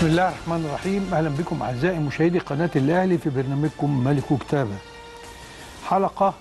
بسم الله الرحمن الرحيم اهلا بكم اعزائي مشاهدي قناه الاهلي في برنامجكم ملك كتابه حلقه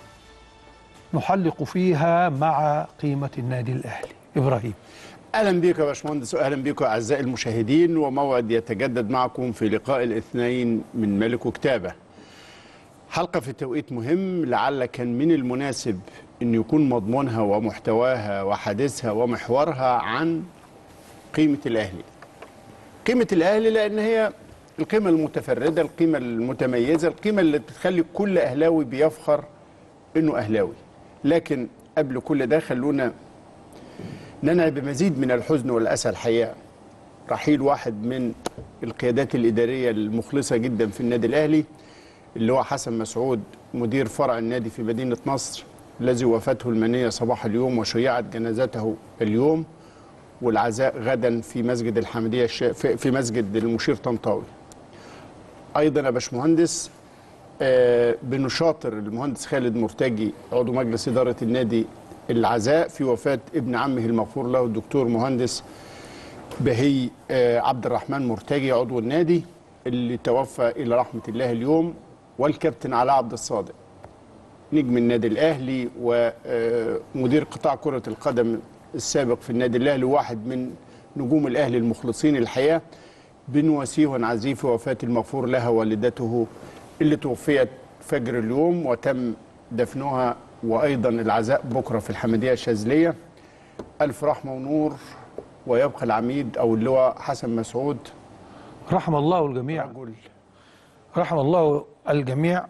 نحلق فيها مع قيمه النادي الاهلي ابراهيم اهلا بك يا باشمهندس واهلا بكم اعزائي المشاهدين وموعد يتجدد معكم في لقاء الاثنين من ملك وكتابه. حلقه في توقيت مهم لعل كان من المناسب ان يكون مضمونها ومحتواها وحديثها ومحورها عن قيمه الاهلي. قيمه الاهلي لان هي القيمه المتفرده، القيمه المتميزه، القيمه اللي بتخلي كل اهلاوي بيفخر انه اهلاوي. لكن قبل كل ده خلونا ننعي بمزيد من الحزن والأسى الحقيقة رحيل واحد من القيادات الإدارية المخلصة جدا في النادي الأهلي اللي هو حسن مسعود مدير فرع النادي في مدينة نصر الذي وفاته المنية صباح اليوم وشيعت جنازته اليوم والعزاء غدا في مسجد الحمدية الش... في في مسجد المشير طنطاوي أيضا يا باشمهندس آه بنشاطر المهندس خالد مرتجي عضو مجلس إدارة النادي العزاء في وفاة ابن عمه المغفور له الدكتور مهندس بهي آه، عبد الرحمن مرتجي عضو النادي اللي توفى إلى رحمة الله اليوم والكابتن علاء عبد الصادق نجم النادي الأهلي ومدير قطاع كرة القدم السابق في النادي الأهلي واحد من نجوم الأهلي المخلصين الحقيقة بنواسيه ونعزيه في وفاة المغفور لها والدته اللي توفيت فجر اليوم وتم دفنها وايضا العزاء بكره في الحمديه الشاذليه الف رحمه ونور ويبقى العميد او اللواء حسن مسعود رحم الله الجميع رجل رحم الله الجميع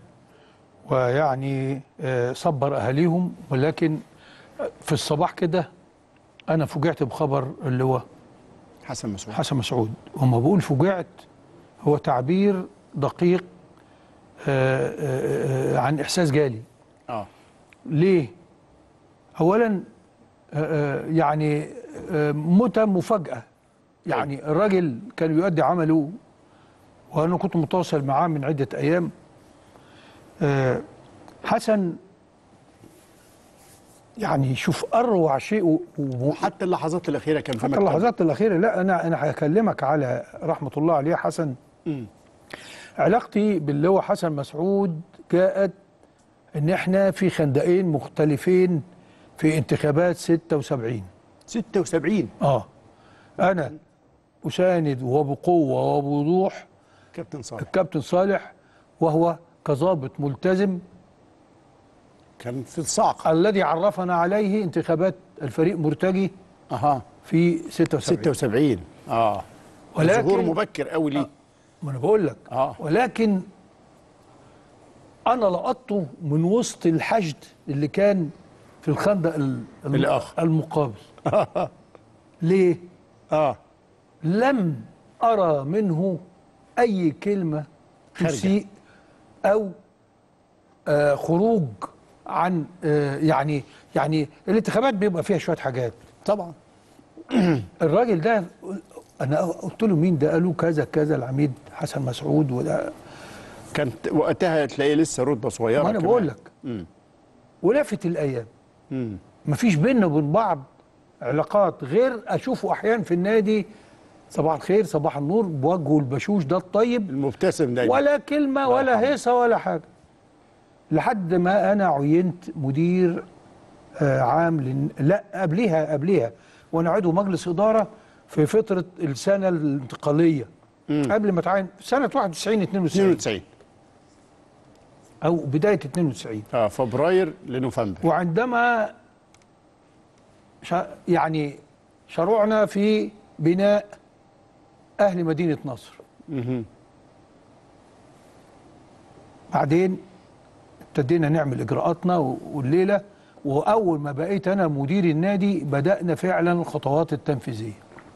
ويعني آه، صبر اهاليهم ولكن في الصباح كده انا فوجئت بخبر اللي هو حسن مسعود حسن مسعود وما بقول فوجئت هو تعبير دقيق آه، آه، آه، عن احساس جالي اه ليه؟ اولا آه، آه، يعني آه، موتة مفاجأة يعني الراجل كان بيؤدي عمله وانا كنت متواصل معاه من عدة ايام آه، حسن يعني شوف اروع شيء و- و- وحتى اللحظات الاخيره كان في حتى مكتبه. اللحظات الاخيره لا انا انا هكلمك على رحمه الله عليه حسن مم. علاقتي باللي هو حسن مسعود جاءت ان احنا في خندقين مختلفين في انتخابات 76 76 اه انا اساند وبقوه وبوضوح كابتن صالح الكابتن صالح وهو كظابط ملتزم كان في الصاق الذي عرفنا عليه انتخابات الفريق مرتجي اها في 76 76 اه ولكن- ظهور مبكر قوي ليه ما انا بقول لك آه. ولكن انا لقطته من وسط الحشد اللي كان في الخندق ال- الم- الآخر. المقابل ليه اه لم ارى منه اي كلمه خارجة. تسيء او آه خروج عن آه يعني يعني الانتخابات بيبقى فيها شويه حاجات طبعا الراجل ده انا قلت له مين ده قالوا كذا كذا العميد حسن مسعود وده كانت وقتها تلاقيه لسه رتبه صغيره ما انا كمان. بقول لك مم. ولافت الايام مم. مفيش بيننا وبين بعض علاقات غير اشوفه احيانا في النادي صباح الخير صباح النور بوجهه البشوش ده الطيب المبتسم دايما ولا كلمه ولا هيصه ولا حاجه لحد ما انا عينت مدير آه، عام لن... لا قبليها قبليها وانا عضو مجلس اداره في فتره السنه الانتقاليه قبل ما اتعين سنه 91 92 92 او بدايه 92 اه فبراير لنوفمبر وعندما شا يعني شرعنا في بناء أهل مدينة نصر مهم. بعدين ابتدينا نعمل إجراءاتنا و- والليلة وأول ما بقيت أنا مدير النادي بدأنا فعلا الخطوات التنفيذية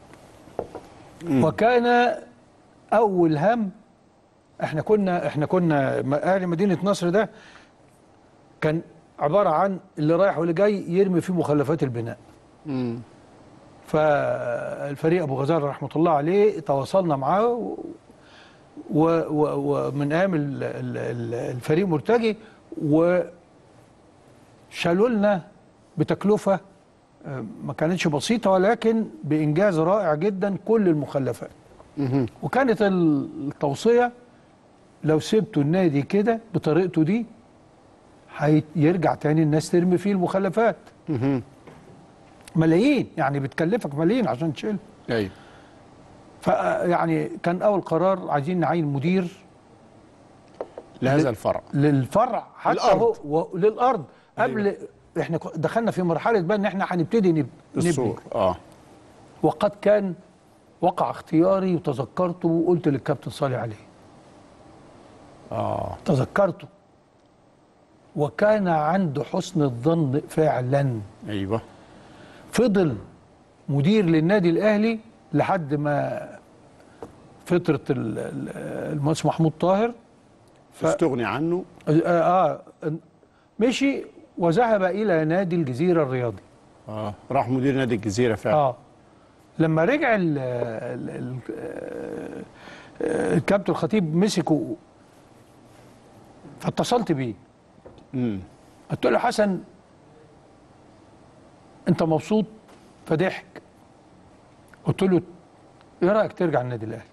وكان أول هم احنا كنا احنا كنا م- أهل مدينة نصر ده كان عبارة عن اللي رايح واللي جاي يرمي فيه مخلفات البناء مم. فالفريق ابو غزال رحمه الله عليه تواصلنا معاه و- و- و- ومن ايام ال- ال- ال- الفريق مرتجي وشالوا لنا بتكلفه آه، ما كانتش بسيطه ولكن بانجاز رائع جدا كل المخلفات وكانت التوصيه لو سبتوا النادي كده بطريقته دي هيرجع تاني الناس ترمي فيه المخلفات ملايين يعني بتكلفك ملايين عشان تشيل ايوه فيعني كان اول قرار عايزين نعين مدير لهذا الفرع للفرع حتى الأرض. هو و- للارض قبل احنا ك- دخلنا في مرحله بقى ان احنا هنبتدي نب- نبني السور اه وقد كان وقع اختياري وتذكرته وقلت للكابتن صالح عليه اه تذكرته وكان عنده حسن الظن فعلا ايوه فضل مدير للنادي الاهلي لحد ما فتره ال- ال- المهندس محمود طاهر ف- استغني عنه اه آه، مشي وذهب الى نادي الجزيره الرياضي اه راح مدير نادي الجزيره فعلا اه لما رجع ال ال ال آه، الكابتن الخطيب مسكه فاتصلت بيه امم قلت له حسن انت مبسوط فضحك قلت له ايه رايك ترجع النادي الاهلي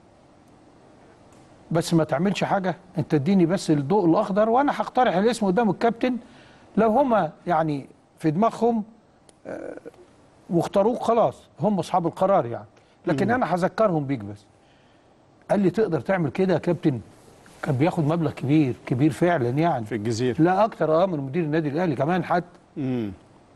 بس ما تعملش حاجه انت اديني بس الضوء الاخضر وانا هقترح الاسم قدام الكابتن لو هما يعني في دماغهم آه، واختاروك خلاص هم اصحاب القرار يعني لكن انا هذكرهم بيك بس قال لي تقدر تعمل كده يا كابتن كان بياخد مبلغ كبير كبير فعلا يعني في الجزيره لا اكتر اه من مدير النادي الاهلي كمان حتى امم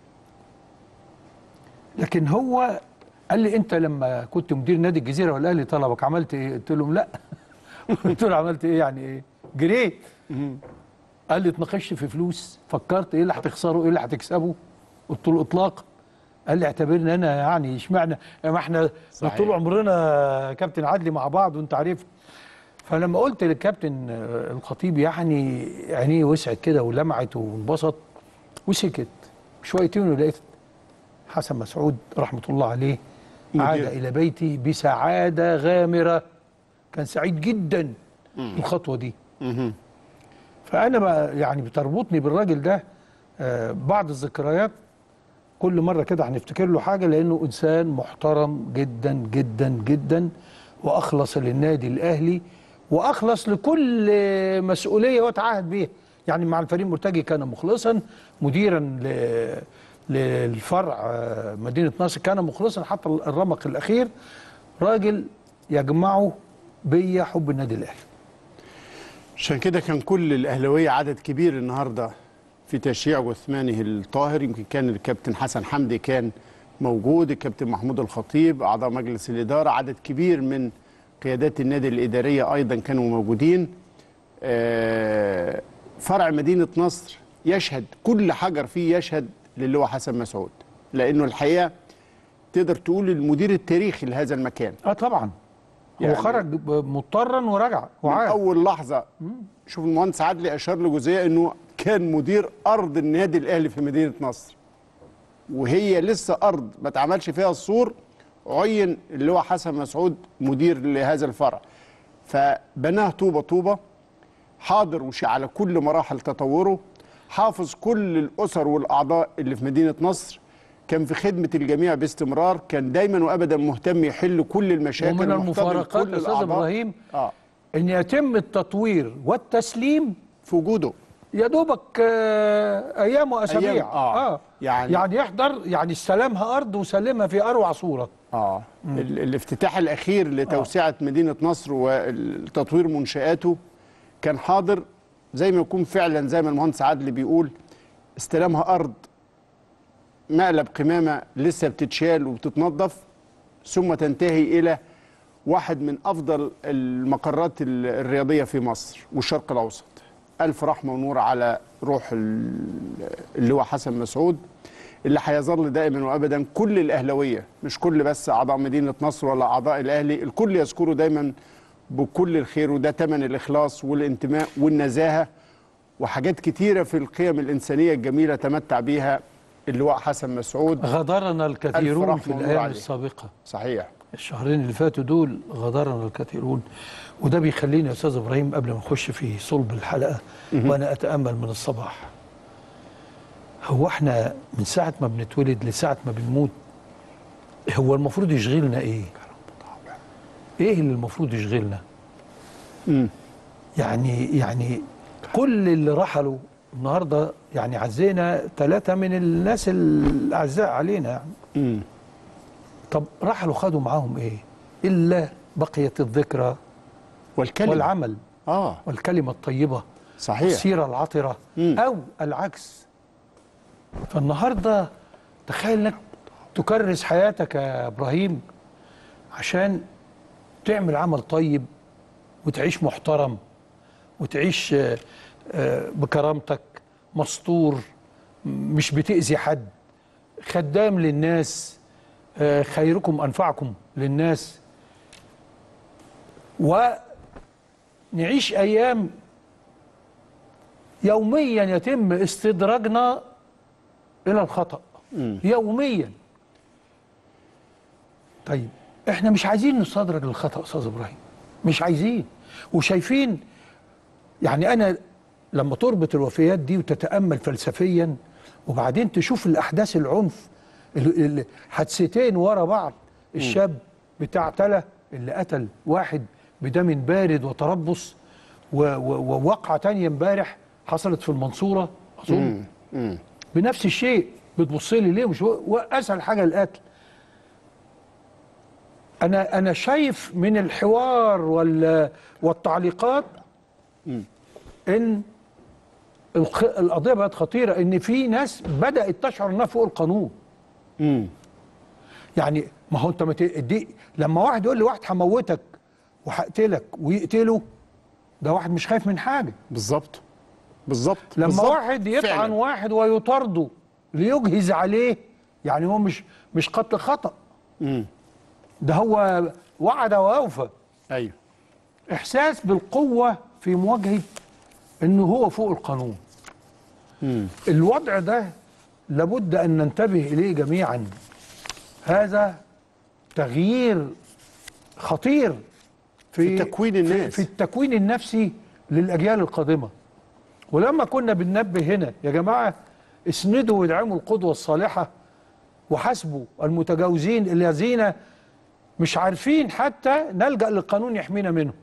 لكن هو قال لي انت لما كنت مدير نادي الجزيره والاهلي طلبك عملت ايه؟ قلت لهم لا قلت له عملت ايه يعني ايه؟ جريت قال لي اتناقشت في فلوس فكرت ايه اللي هتخسره ايه اللي هتكسبه؟ قلت له اطلاقا قال لي اعتبرني انا يعني اشمعنى ما احنا صحيح. طول عمرنا يا كابتن عدلي مع بعض وانت عارف فلما قلت للكابتن آه، الخطيب يعني عينيه وسعت كده ولمعت وانبسط وسكت شويتين ولقيت حسن مسعود رحمه الله عليه مدير. عاد الى بيتي بسعاده غامره كان سعيد جدا بالخطوه دي مهم. فانا بقى يعني بتربطني بالراجل ده آه، بعض الذكريات كل مره كده هنفتكر له حاجه لانه انسان محترم جدا جدا جدا واخلص للنادي الاهلي واخلص لكل آه، مسؤوليه وتعهد بيها يعني مع الفريق مرتجي كان مخلصا مديرا ل- للفرع آه، مدينه نصر كان مخلصا حتى الرمق الاخير راجل يجمعه بيا حب النادي الاهلي عشان كده كان كل الاهلاويه عدد كبير النهارده في تشييع جثمانه الطاهر يمكن كان الكابتن حسن حمدي كان موجود الكابتن محمود الخطيب اعضاء مجلس الاداره عدد كبير من قيادات النادي الاداريه ايضا كانوا موجودين آه، فرع مدينه نصر يشهد كل حجر فيه يشهد للواء حسن مسعود لانه الحقيقه تقدر تقول المدير التاريخي لهذا المكان اه طبعا يعني- هو خرج ب- مضطرا ورجع من وعاد اول لحظه شوف المهندس عدلي اشار لجزئيه انه كان مدير ارض النادي الاهلي في مدينه نصر وهي لسه ارض ما اتعملش فيها السور عين اللي هو حسن مسعود مدير لهذا الفرع فبناه طوبه طوبه حاضر وش على كل مراحل تطوره حافظ كل الاسر والاعضاء اللي في مدينه نصر كان في خدمه الجميع باستمرار كان دايما وابدا مهتم يحل كل المشاكل ومن ومحتضن المفارقات كل يا استاذ الأعضاء. ابراهيم اه ان يتم التطوير والتسليم في وجوده يا دوبك آه، ايام واسابيع أيام، آه. يعني يعني- يعني يحضر يعني استلمها ارض وسلمها في اروع صوره اه ال- الافتتاح الاخير لتوسعه مدينه نصر وتطوير منشاته كان حاضر زي ما يكون فعلا زي ما المهندس عادل بيقول استلمها ارض مقلب قمامه لسه بتتشال وبتتنظف ثم تنتهي الى واحد من افضل المقرات ال- الرياضيه في مصر والشرق الاوسط الف رحمه ونور على روح ال- اللواء حسن مسعود اللي هيظل دائما وابدا كل الاهلاويه مش كل بس اعضاء مدينه نصر ولا اعضاء الاهلي الكل يذكره دايما بكل الخير وده ثمن الاخلاص والانتماء والنزاهه وحاجات كتيره في القيم الانسانيه الجميله تمتع بيها اللواء حسن مسعود غادرنا الكثيرون رحمة في ونور الايام عليه. السابقه صحيح الشهرين اللي فاتوا دول غادرنا الكثيرون وده بيخليني يا استاذ ابراهيم قبل ما نخش في صلب الحلقه وانا اتامل من الصباح هو احنا من ساعه ما بنتولد لساعه ما بنموت هو المفروض يشغلنا ايه ايه اللي المفروض يشغلنا مم. يعني يعني كل اللي رحلوا النهارده يعني عزينا ثلاثه من الناس الاعزاء علينا يعني مم. طب رحلوا خدوا معاهم ايه الا بقيه الذكرى والكلمة والعمل اه والكلمه الطيبه صحيح السيره العطره مم. او العكس فالنهارده تخيل انك تكرس حياتك يا ابراهيم عشان تعمل عمل طيب وتعيش محترم وتعيش آه، آه، بكرامتك مستور م- مش بتأذي حد خدام للناس آه، خيركم أنفعكم للناس ونعيش أيام يوميا يتم استدراجنا إلى الخطأ يوميا طيب احنا مش عايزين نستدرج للخطأ أستاذ إبراهيم مش عايزين وشايفين يعني أنا لما تربط الوفيات دي وتتأمل فلسفيا وبعدين تشوف الأحداث العنف ال- ال- حادثتين ورا بعض الشاب بتاع تلا اللي قتل واحد بدم بارد وتربص و- و- ووقعة تانية امبارح حصلت في المنصورة أظن مم. بنفس الشيء بتبص لي ليه مش هو- اسهل حاجه القتل انا انا شايف من الحوار وال والتعليقات ان الخ- القضيه بقت خطيره ان في ناس بدات تشعر انها فوق القانون مم. يعني ما هو انت مت... دي لما واحد يقول لي واحد هموتك وهقتلك ويقتله ده واحد مش خايف من حاجه بالظبط بالظبط لما بالظبط. واحد يطعن فعلاً. واحد ويطارده ليجهز عليه يعني هو مش مش قتل خطأ مم. ده هو وعد واوفى ايوه احساس بالقوه في مواجهه انه هو فوق القانون مم. الوضع ده لابد ان ننتبه اليه جميعا هذا تغيير خطير في تكوين الناس. في, في التكوين النفسي للاجيال القادمه ولما كنا بننبه هنا يا جماعه اسندوا وادعموا القدوه الصالحه وحاسبوا المتجاوزين الذين مش عارفين حتى نلجا للقانون يحمينا منهم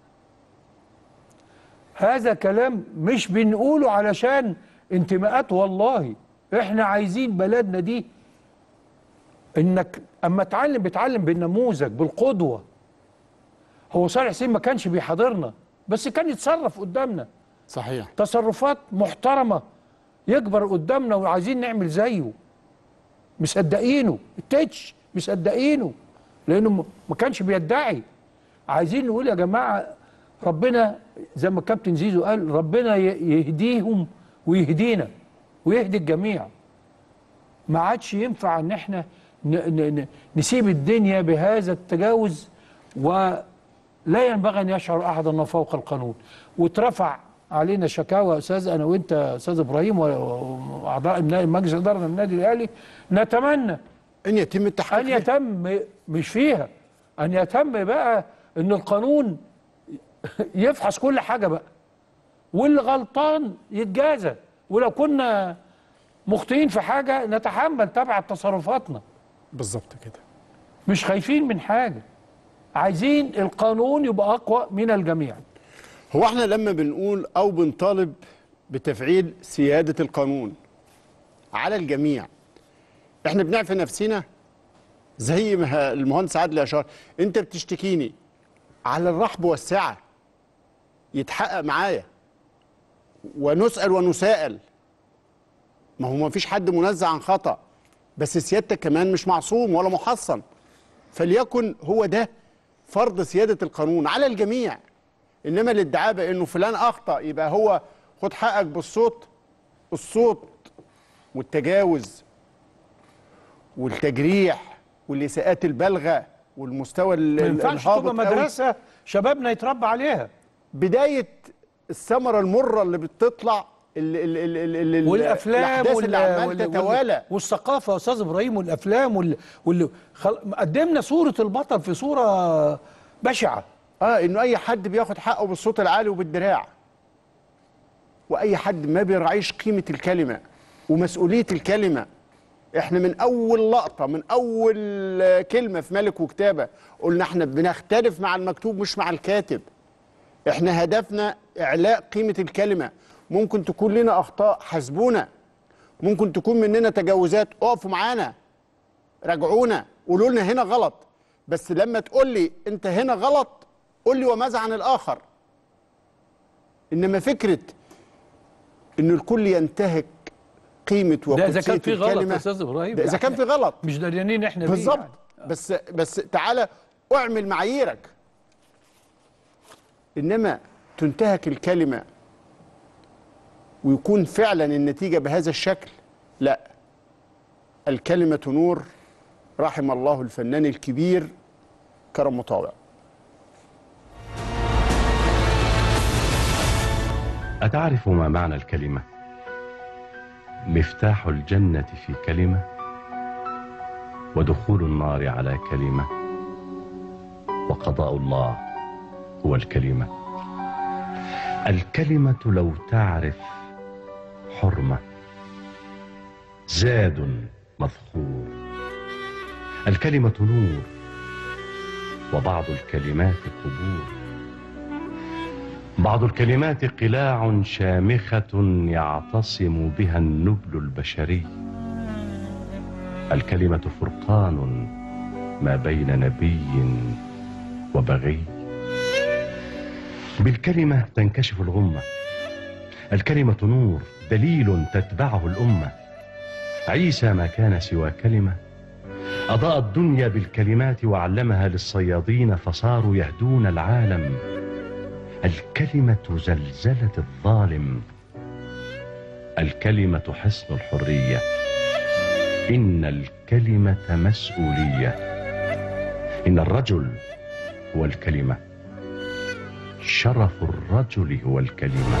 هذا كلام مش بنقوله علشان انتماءات والله احنا عايزين بلدنا دي انك اما تعلم بتعلم بالنموذج بالقدوه هو صالح حسين ما كانش بيحاضرنا بس كان يتصرف قدامنا صحيح تصرفات محترمه يكبر قدامنا وعايزين نعمل زيه مصدقينه التتش مصدقينه لانه م- ما كانش بيدعي عايزين نقول يا جماعه ربنا زي ما كابتن زيزو قال ربنا ي- يهديهم ويهدينا ويهدي الجميع ما عادش ينفع ان احنا ن ن ن نسيب الدنيا بهذا التجاوز ولا ينبغي ان يشعر احد انه فوق القانون واترفع علينا شكاوى يا استاذ انا وانت يا استاذ ابراهيم و- واعضاء النا- مجلس اداره النادي الاهلي نتمنى ان يتم التحقيق ان فيها. يتم مش فيها ان يتم بقى ان القانون يفحص كل حاجه بقى واللي غلطان يتجازى ولو كنا مخطئين في حاجه نتحمل تبع تصرفاتنا بالظبط كده مش خايفين من حاجه عايزين القانون يبقى اقوى من الجميع هو احنا لما بنقول او بنطالب بتفعيل سيادة القانون على الجميع احنا بنعفي نفسنا زي ما المهندس عادل اشار انت بتشتكيني على الرحب والسعة يتحقق معايا ونسأل ونسائل ما هو ما فيش حد منزه عن خطأ بس سيادتك كمان مش معصوم ولا محصن فليكن هو ده فرض سيادة القانون على الجميع انما الادعاء بانه فلان اخطا يبقى هو خد حقك بالصوت الصوت والتجاوز والتجريح والاساءات البالغه والمستوى ال- ما ينفعش الهابط تبقى قوي. مدرسه شبابنا يتربى عليها بدايه الثمره المره اللي بتطلع ال ال ال ال ال والافلام الاحداث وال- اللي عمال وال- تتوالى والثقافه يا استاذ ابراهيم والافلام وال... وال... خل... قدمنا صوره البطل في صوره بشعه اه انه اي حد بياخد حقه بالصوت العالي وبالدراع واي حد ما بيراعيش قيمه الكلمه ومسؤوليه الكلمه احنا من اول لقطه من اول آه، كلمه في ملك وكتابه قلنا احنا بنختلف مع المكتوب مش مع الكاتب احنا هدفنا اعلاء قيمه الكلمه ممكن تكون لنا اخطاء حاسبونا ممكن تكون مننا تجاوزات اقفوا معانا راجعونا قولوا لنا هنا غلط بس لما تقول لي انت هنا غلط قول لي وماذا عن الاخر انما فكره ان الكل ينتهك قيمه ده اذا وقدسيه كان في غلط يا الكلمه استاذ ابراهيم ده اذا كان في غلط مش داريانين احنا بيه بالظبط يعني. بس بس تعالى اعمل معاييرك انما تنتهك الكلمه ويكون فعلا النتيجه بهذا الشكل لا الكلمه نور رحم الله الفنان الكبير كرم مطاوع أتعرف ما معنى الكلمة؟ مفتاح الجنة في كلمة ودخول النار على كلمة وقضاء الله هو الكلمة الكلمة لو تعرف حرمة زاد مذخور الكلمة نور وبعض الكلمات قبور بعض الكلمات قلاع شامخة يعتصم بها النبل البشري الكلمة فرقان ما بين نبي وبغي بالكلمة تنكشف الغمة الكلمة نور دليل تتبعه الأمة عيسى ما كان سوى كلمة أضاء الدنيا بالكلمات وعلمها للصيادين فصاروا يهدون العالم الكلمة زلزلة الظالم الكلمة حصن الحرية إن الكلمة مسؤولية إن الرجل هو الكلمة شرف الرجل هو الكلمة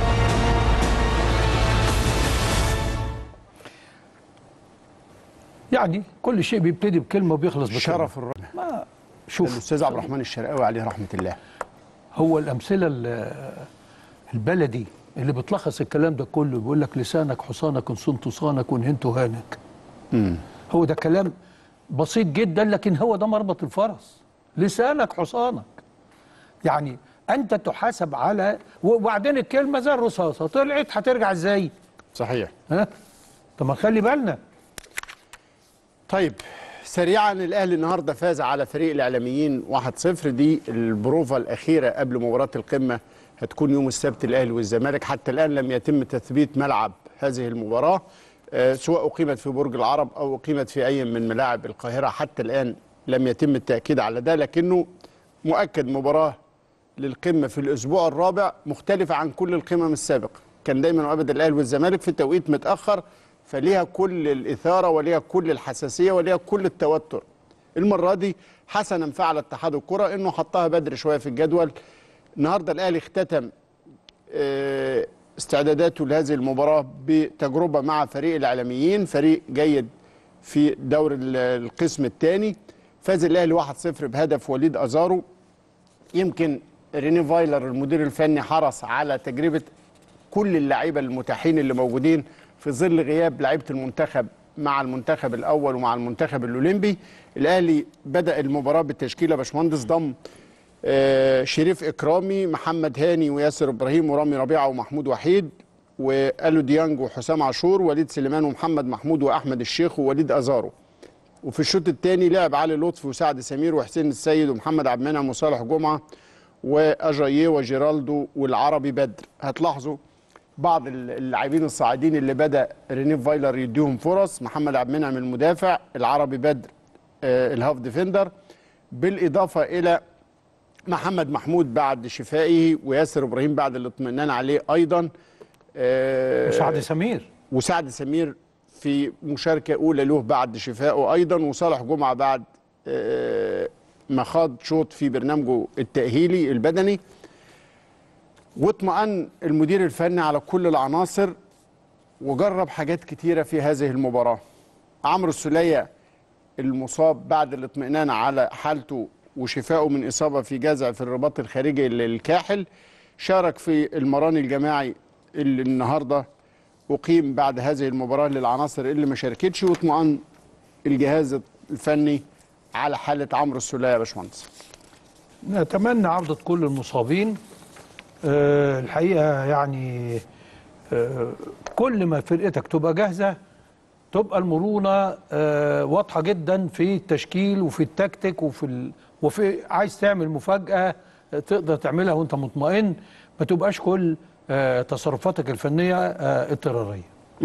يعني كل شيء بيبتدي بكلمه وبيخلص بكلمه شرف الرجل ما شوف الاستاذ عبد الرحمن الشرقاوي عليه رحمه الله هو الامثله ال- البلدي اللي بتلخص الكلام ده كله بيقول لك لسانك حصانك ان صنت صانك وان هنت هانك هو ده كلام بسيط جدا لكن هو ده مربط الفرس لسانك حصانك يعني انت تحاسب على وبعدين الكلمه زي الرصاصه طلعت هترجع ازاي صحيح ها طب ما نخلي بالنا طيب سريعا الاهلي النهارده فاز على فريق الاعلاميين 1-0 دي البروفا الاخيره قبل مباراه القمه هتكون يوم السبت الاهلي والزمالك حتى الان لم يتم تثبيت ملعب هذه المباراه آه، سواء اقيمت في برج العرب او اقيمت في اي من ملاعب القاهره حتى الان لم يتم التاكيد على ده لكنه مؤكد مباراه للقمه في الاسبوع الرابع مختلفه عن كل القمم السابقه كان دايما وابدا الاهلي والزمالك في توقيت متاخر فليها كل الاثاره وليها كل الحساسيه وليها كل التوتر المره دي حسنا فعل اتحاد الكره انه حطها بدري شويه في الجدول النهارده الاهلي اختتم آه، استعداداته لهذه المباراه بتجربه مع فريق الاعلاميين فريق جيد في دور ال- القسم الثاني فاز الاهلي 1-0 بهدف وليد ازارو يمكن ريني فايلر المدير الفني حرص على تجربه كل اللعيبه المتاحين اللي موجودين في ظل غياب لعيبه المنتخب مع المنتخب الاول ومع المنتخب الاولمبي الاهلي بدا المباراه بالتشكيله باشمهندس ضم آه، شريف اكرامي محمد هاني وياسر ابراهيم ورامي ربيعه ومحمود وحيد والو ديانج وحسام عاشور وليد سليمان ومحمد محمود واحمد الشيخ ووليد ازارو وفي الشوط الثاني لعب علي لطفي وسعد سمير وحسين السيد ومحمد عبد المنعم وصالح جمعه واجاييه وجيرالدو والعربي بدر هتلاحظوا بعض اللاعبين الصاعدين اللي بدا رينيف فايلر يديهم فرص محمد عبد المنعم المدافع العربي بدر آه، الهاف ديفندر بالاضافه الى محمد محمود بعد شفائه وياسر ابراهيم بعد الاطمئنان عليه ايضا آه، سعد سمير وسعد سمير في مشاركة أولى له بعد شفائه أيضا وصالح جمعة بعد آه، ما خاض شوط في برنامجه التأهيلي البدني واطمأن المدير الفني على كل العناصر وجرب حاجات كتيرة في هذه المباراة عمرو السولية المصاب بعد الاطمئنان على حالته وشفائه من إصابة في جزع في الرباط الخارجي للكاحل شارك في المران الجماعي اللي النهارده أقيم بعد هذه المباراة للعناصر اللي ما شاركتش واطمأن الجهاز الفني على حاله عمرو السوليه يا باشمهندس نتمنى عودة كل المصابين آه، الحقيقة يعني آه، كل ما فرقتك تبقى جاهزة تبقى المرونة آه، واضحة جدا في التشكيل وفي التكتيك وفي ال... وفي عايز تعمل مفاجأة آه، تقدر تعملها وانت مطمئن ما تبقاش كل آه، تصرفاتك الفنية آه، اضطرارية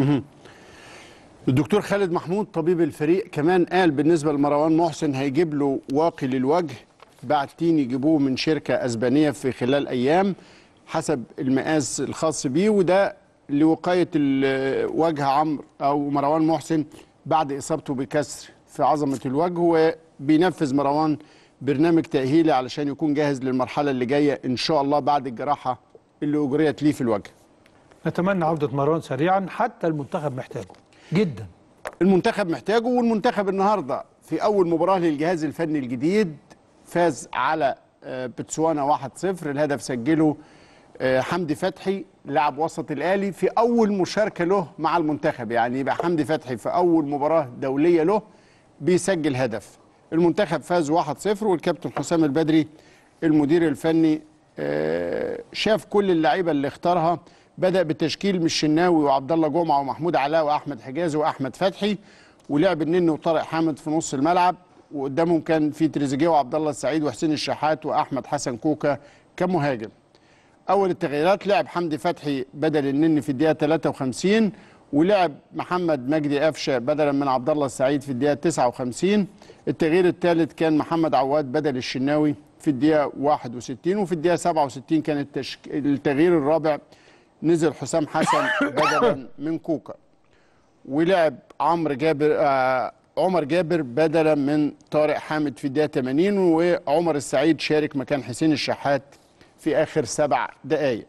الدكتور خالد محمود طبيب الفريق كمان قال بالنسبه لمروان محسن هيجيب له واقي للوجه بعتين يجيبوه من شركه اسبانيه في خلال ايام حسب المقاس الخاص بيه وده لوقايه ال- وجه عمرو او مروان محسن بعد اصابته بكسر في عظمه الوجه وبينفذ مروان برنامج تاهيلي علشان يكون جاهز للمرحله اللي جايه ان شاء الله بعد الجراحه اللي اجريت ليه في الوجه نتمنى عودة مروان سريعا حتى المنتخب محتاجه جدا المنتخب محتاجه والمنتخب النهارده في اول مباراه للجهاز الفني الجديد فاز على آه، بتسوانا 1-0 الهدف سجله آه، حمدي فتحي لاعب وسط الاهلي في اول مشاركه له مع المنتخب يعني يبقى حمدي فتحي في اول مباراه دوليه له بيسجل هدف المنتخب فاز 1-0 والكابتن حسام البدري المدير الفني آه، شاف كل اللعيبه اللي اختارها بدا بالتشكيل من الشناوي وعبد الله جمعه ومحمود علاء واحمد حجازي واحمد فتحي ولعب النني وطارق حامد في نص الملعب وقدامهم كان في تريزيجيه وعبد الله السعيد وحسين الشحات واحمد حسن كوكا كمهاجم اول التغييرات لعب حمدي فتحي بدل النني في الدقيقه 53 ولعب محمد مجدي قفشه بدلا من عبد الله السعيد في الدقيقه 59 التغيير الثالث كان محمد عواد بدل الشناوي في الدقيقه 61 وفي الدقيقه 67 كان التشك... التغيير الرابع نزل حسام حسن بدلا من كوكا ولعب عمرو جابر آه عمر جابر بدلا من طارق حامد في الدقيقه 80 وعمر السعيد شارك مكان حسين الشحات في اخر سبع دقائق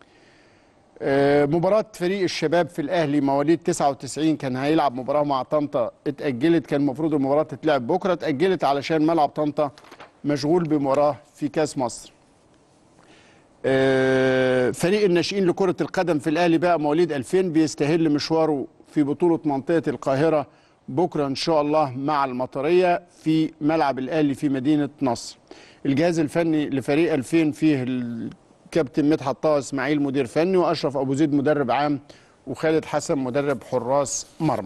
آه، مباراة فريق الشباب في الأهلي مواليد 99 كان هيلعب مباراة مع طنطا اتأجلت كان المفروض المباراة تتلعب بكرة اتأجلت علشان ملعب طنطا مشغول بمباراة في كأس مصر آه، فريق الناشئين لكرة القدم في الأهلي بقى مواليد 2000 بيستهل مشواره في بطولة منطقة القاهرة بكرة إن شاء الله مع المطرية في ملعب الأهلي في مدينة نصر الجهاز الفني لفريق 2000 فيه الكابتن مدحت طه اسماعيل مدير فني واشرف ابو زيد مدرب عام وخالد حسن مدرب حراس مرمى.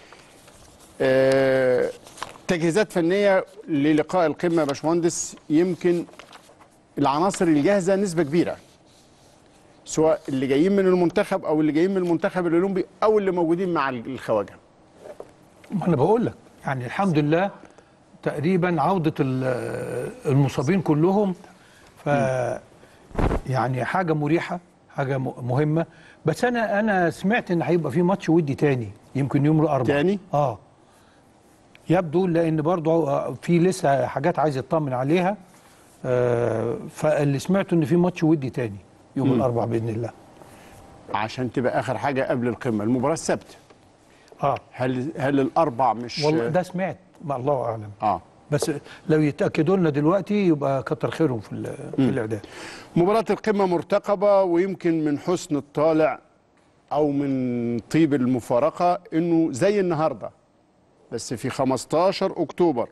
آه، تجهيزات فنيه للقاء القمه يا باشمهندس يمكن العناصر الجاهزه نسبه كبيره. سواء اللي جايين من المنتخب او اللي جايين من المنتخب الاولمبي او اللي موجودين مع الخواجه. ما انا بقول لك يعني الحمد لله تقريبا عودة ال- المصابين كلهم ف يعني حاجة مريحة حاجة م- مهمة بس انا انا سمعت ان هيبقى في ماتش ودي تاني يمكن يوم الاربعاء تاني؟ اه يبدو لان برضو آه، في لسه حاجات عايز يطمن عليها آه فاللي سمعته ان في ماتش ودي تاني يوم الاربعاء باذن الله عشان تبقى اخر حاجه قبل القمه المباراه السبت اه هل هل الاربع مش والله ده سمعت ما الله اعلم اه بس لو يتاكدوا لنا دلوقتي يبقى كتر خيرهم في, ال- في الاعداد مباراة القمة مرتقبة ويمكن من حسن الطالع أو من طيب المفارقة إنه زي النهاردة بس في 15 أكتوبر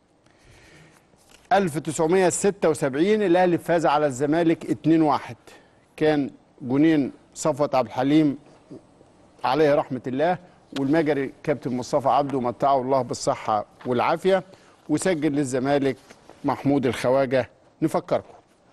1976 الأهلي فاز على الزمالك 2-1 كان جونين صفوت عبد الحليم عليه رحمة الله والمجري كابتن مصطفى عبده متعه الله بالصحة والعافية وسجل للزمالك محمود الخواجة نفكركم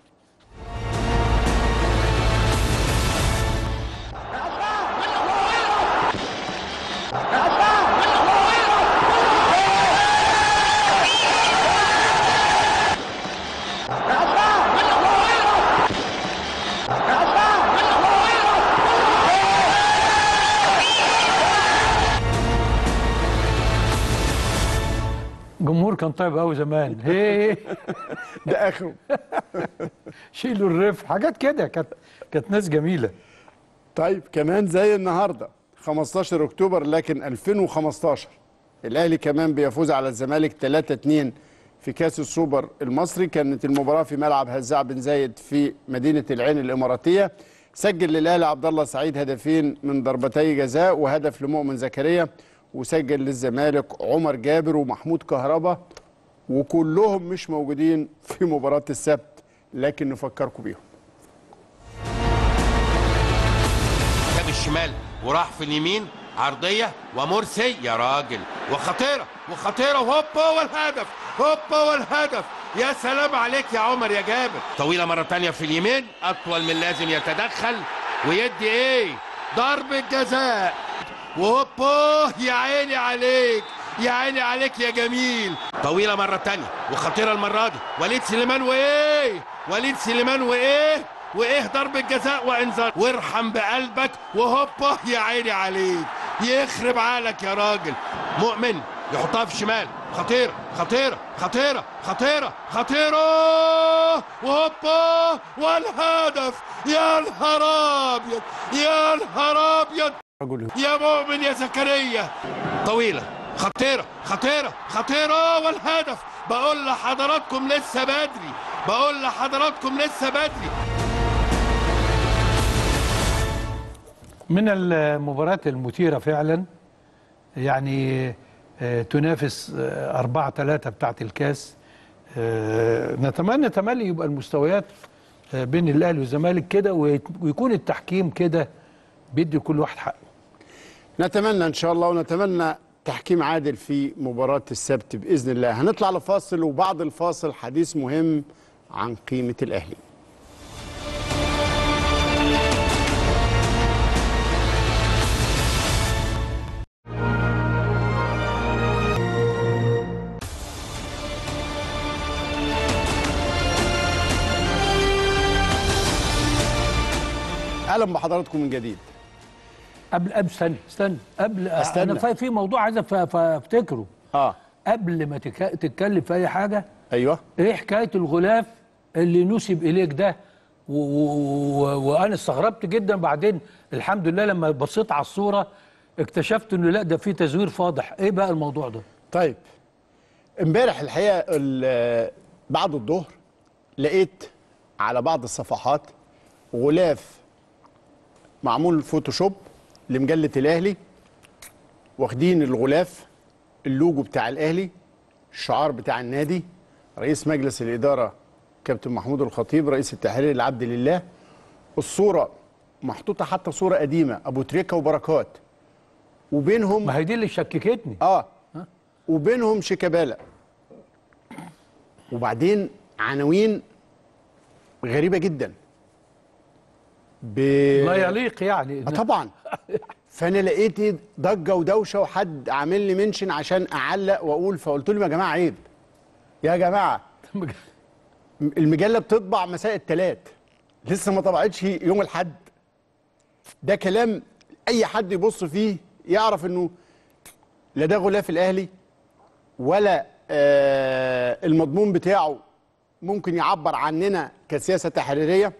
جمهور كان طيب قوي زمان هي ده آخره شيلوا الرف حاجات كده كانت كانت ناس جميله طيب كمان زي النهارده 15 اكتوبر لكن 2015 الاهلي كمان بيفوز على الزمالك 3-2 في كاس السوبر المصري كانت المباراه في ملعب هزاع بن زايد في مدينه العين الاماراتيه سجل للاهلي عبد الله سعيد هدفين من ضربتي جزاء وهدف لمؤمن زكريا وسجل للزمالك عمر جابر ومحمود كهربا وكلهم مش موجودين في مباراة السبت لكن نفكركم بيهم جاب الشمال وراح في اليمين عرضية ومرسي يا راجل وخطيرة وخطيرة وهوبا والهدف هوبا والهدف يا سلام عليك يا عمر يا جابر طويلة مرة تانية في اليمين أطول من لازم يتدخل ويدي إيه ضربة جزاء وهوبا يا عيني عليك يا عيني عليك يا جميل طويلة مرة تانية وخطيرة المرة دي وليد سليمان وإيه وليد سليمان وإيه وايه ضربة جزاء وانذار وارحم بقلبك وهوبا يا عيني عليك يخرب عقلك يا راجل مؤمن يحطها في الشمال خطيرة خطيرة خطيرة خطيرة خطيرة وهوبا والهدف يا نهار ابيض يا نهار ابيض رجل يا مؤمن يا زكريا طويلة خطيرة خطيرة خطيرة والهدف بقول لحضراتكم لسه بدري بقول لحضراتكم لسه بدري من المباريات المثيرة فعلا يعني آه، تنافس آه، أربعة ثلاثة بتاعت الكاس آه، نتمنى تملي يبقى المستويات آه، بين الأهلي والزمالك كده ويت- ويكون التحكيم كده بيدي كل واحد حقه نتمنى ان شاء الله ونتمنى تحكيم عادل في مباراة السبت بإذن الله هنطلع لفاصل وبعد الفاصل حديث مهم عن قيمة الأهلي اهلا بحضراتكم من جديد قبل قبل استنى استنى قبل استنى. أنا في- في موضوع عايز أف- أف- أفتكره اه قبل ما تك- تتكلم في أي حاجة ايوه ايه حكايه الغلاف اللي نسب اليك ده و و و وانا استغربت جدا بعدين الحمد لله لما بصيت على الصوره اكتشفت انه لا ده في تزوير فاضح ايه بقى الموضوع ده طيب امبارح الحقيقه ال- بعد الظهر لقيت على بعض الصفحات غلاف معمول فوتوشوب لمجله الاهلي واخدين الغلاف اللوجو بتاع الاهلي الشعار بتاع النادي رئيس مجلس الاداره كابتن محمود الخطيب رئيس التحرير العبد لله الصوره محطوطه حتى صوره قديمه ابو تريكه وبركات وبينهم ما هي دي اللي شككتني اه وبينهم شيكابالا وبعدين عناوين غريبه جدا ب... لا يليق يعني آه طبعا فانا لقيت ضجه ودوشه وحد عامل لي منشن عشان اعلق واقول فقلت لهم يا جماعه عيب يا جماعه المجله بتطبع مساء الثلاث لسه ما طبعتش يوم الحد ده كلام اي حد يبص فيه يعرف انه لا ده غلاف الاهلي ولا آه المضمون بتاعه ممكن يعبر عننا كسياسه تحريريه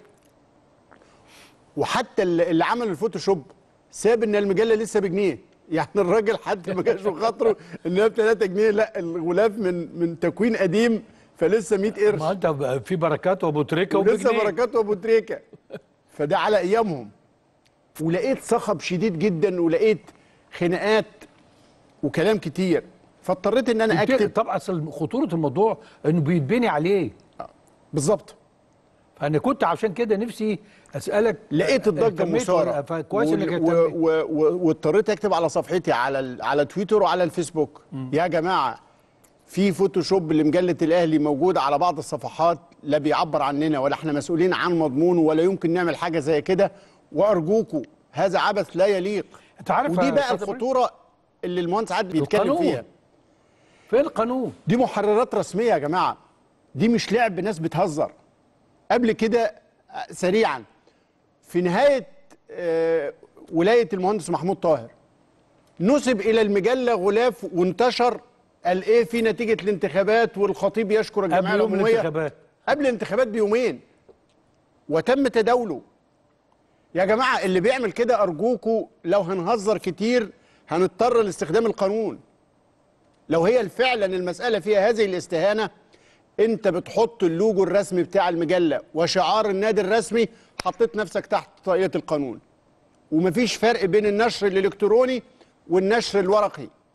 وحتى اللي اللي عمل الفوتوشوب ساب ان المجله لسه بجنيه يعني الراجل حتى ما كانش في خاطره انها ب 3 جنيه لا الغلاف من من تكوين قديم فلسه 100 قرش ما انت بقى في بركات وابو تريكه ولسه وبجنيه. بركات وابو تريكه فده على ايامهم ولقيت صخب شديد جدا ولقيت خناقات وكلام كتير فاضطريت ان انا اكتب طبعا اصل خطوره الموضوع انه بيتبني عليه بالظبط فانا كنت عشان كده نفسي اسالك لقيت الضجه اهتميت مثاره ولا- فكويس وال- انك و- اهتميت و- و- واضطريت اكتب على صفحتي على ال- على تويتر وعلى الفيسبوك يا جماعه في فوتوشوب لمجله الاهلي موجود على بعض الصفحات لا بيعبر عننا ولا احنا مسؤولين عن مضمونه ولا يمكن نعمل حاجه زي كده وارجوكم هذا عبث لا يليق انت عارف ودي يا بقى أستاذ إبراهيم؟ الخطوره اللي المهندس عادل بيتكلم القانون. فيها فين القانون دي محررات رسميه يا جماعه دي مش لعب ناس بتهزر قبل كده آه، سريعا في نهايه آه، ولايه المهندس محمود طاهر نسب الى المجله غلاف وانتشر قال ايه في نتيجه الانتخابات والخطيب يشكر الجمعيه قبل يوم العموميه الانتخابات قبل الانتخابات بيومين وتم تداوله يا جماعه اللي بيعمل كده ارجوكوا لو هنهزر كتير هنضطر لاستخدام القانون لو هي فعلا المساله فيها هذه الاستهانه انت بتحط اللوجو الرسمي بتاع المجله وشعار النادي الرسمي حطيت نفسك تحت طاقيه القانون ومفيش فرق بين النشر الالكتروني والنشر الورقي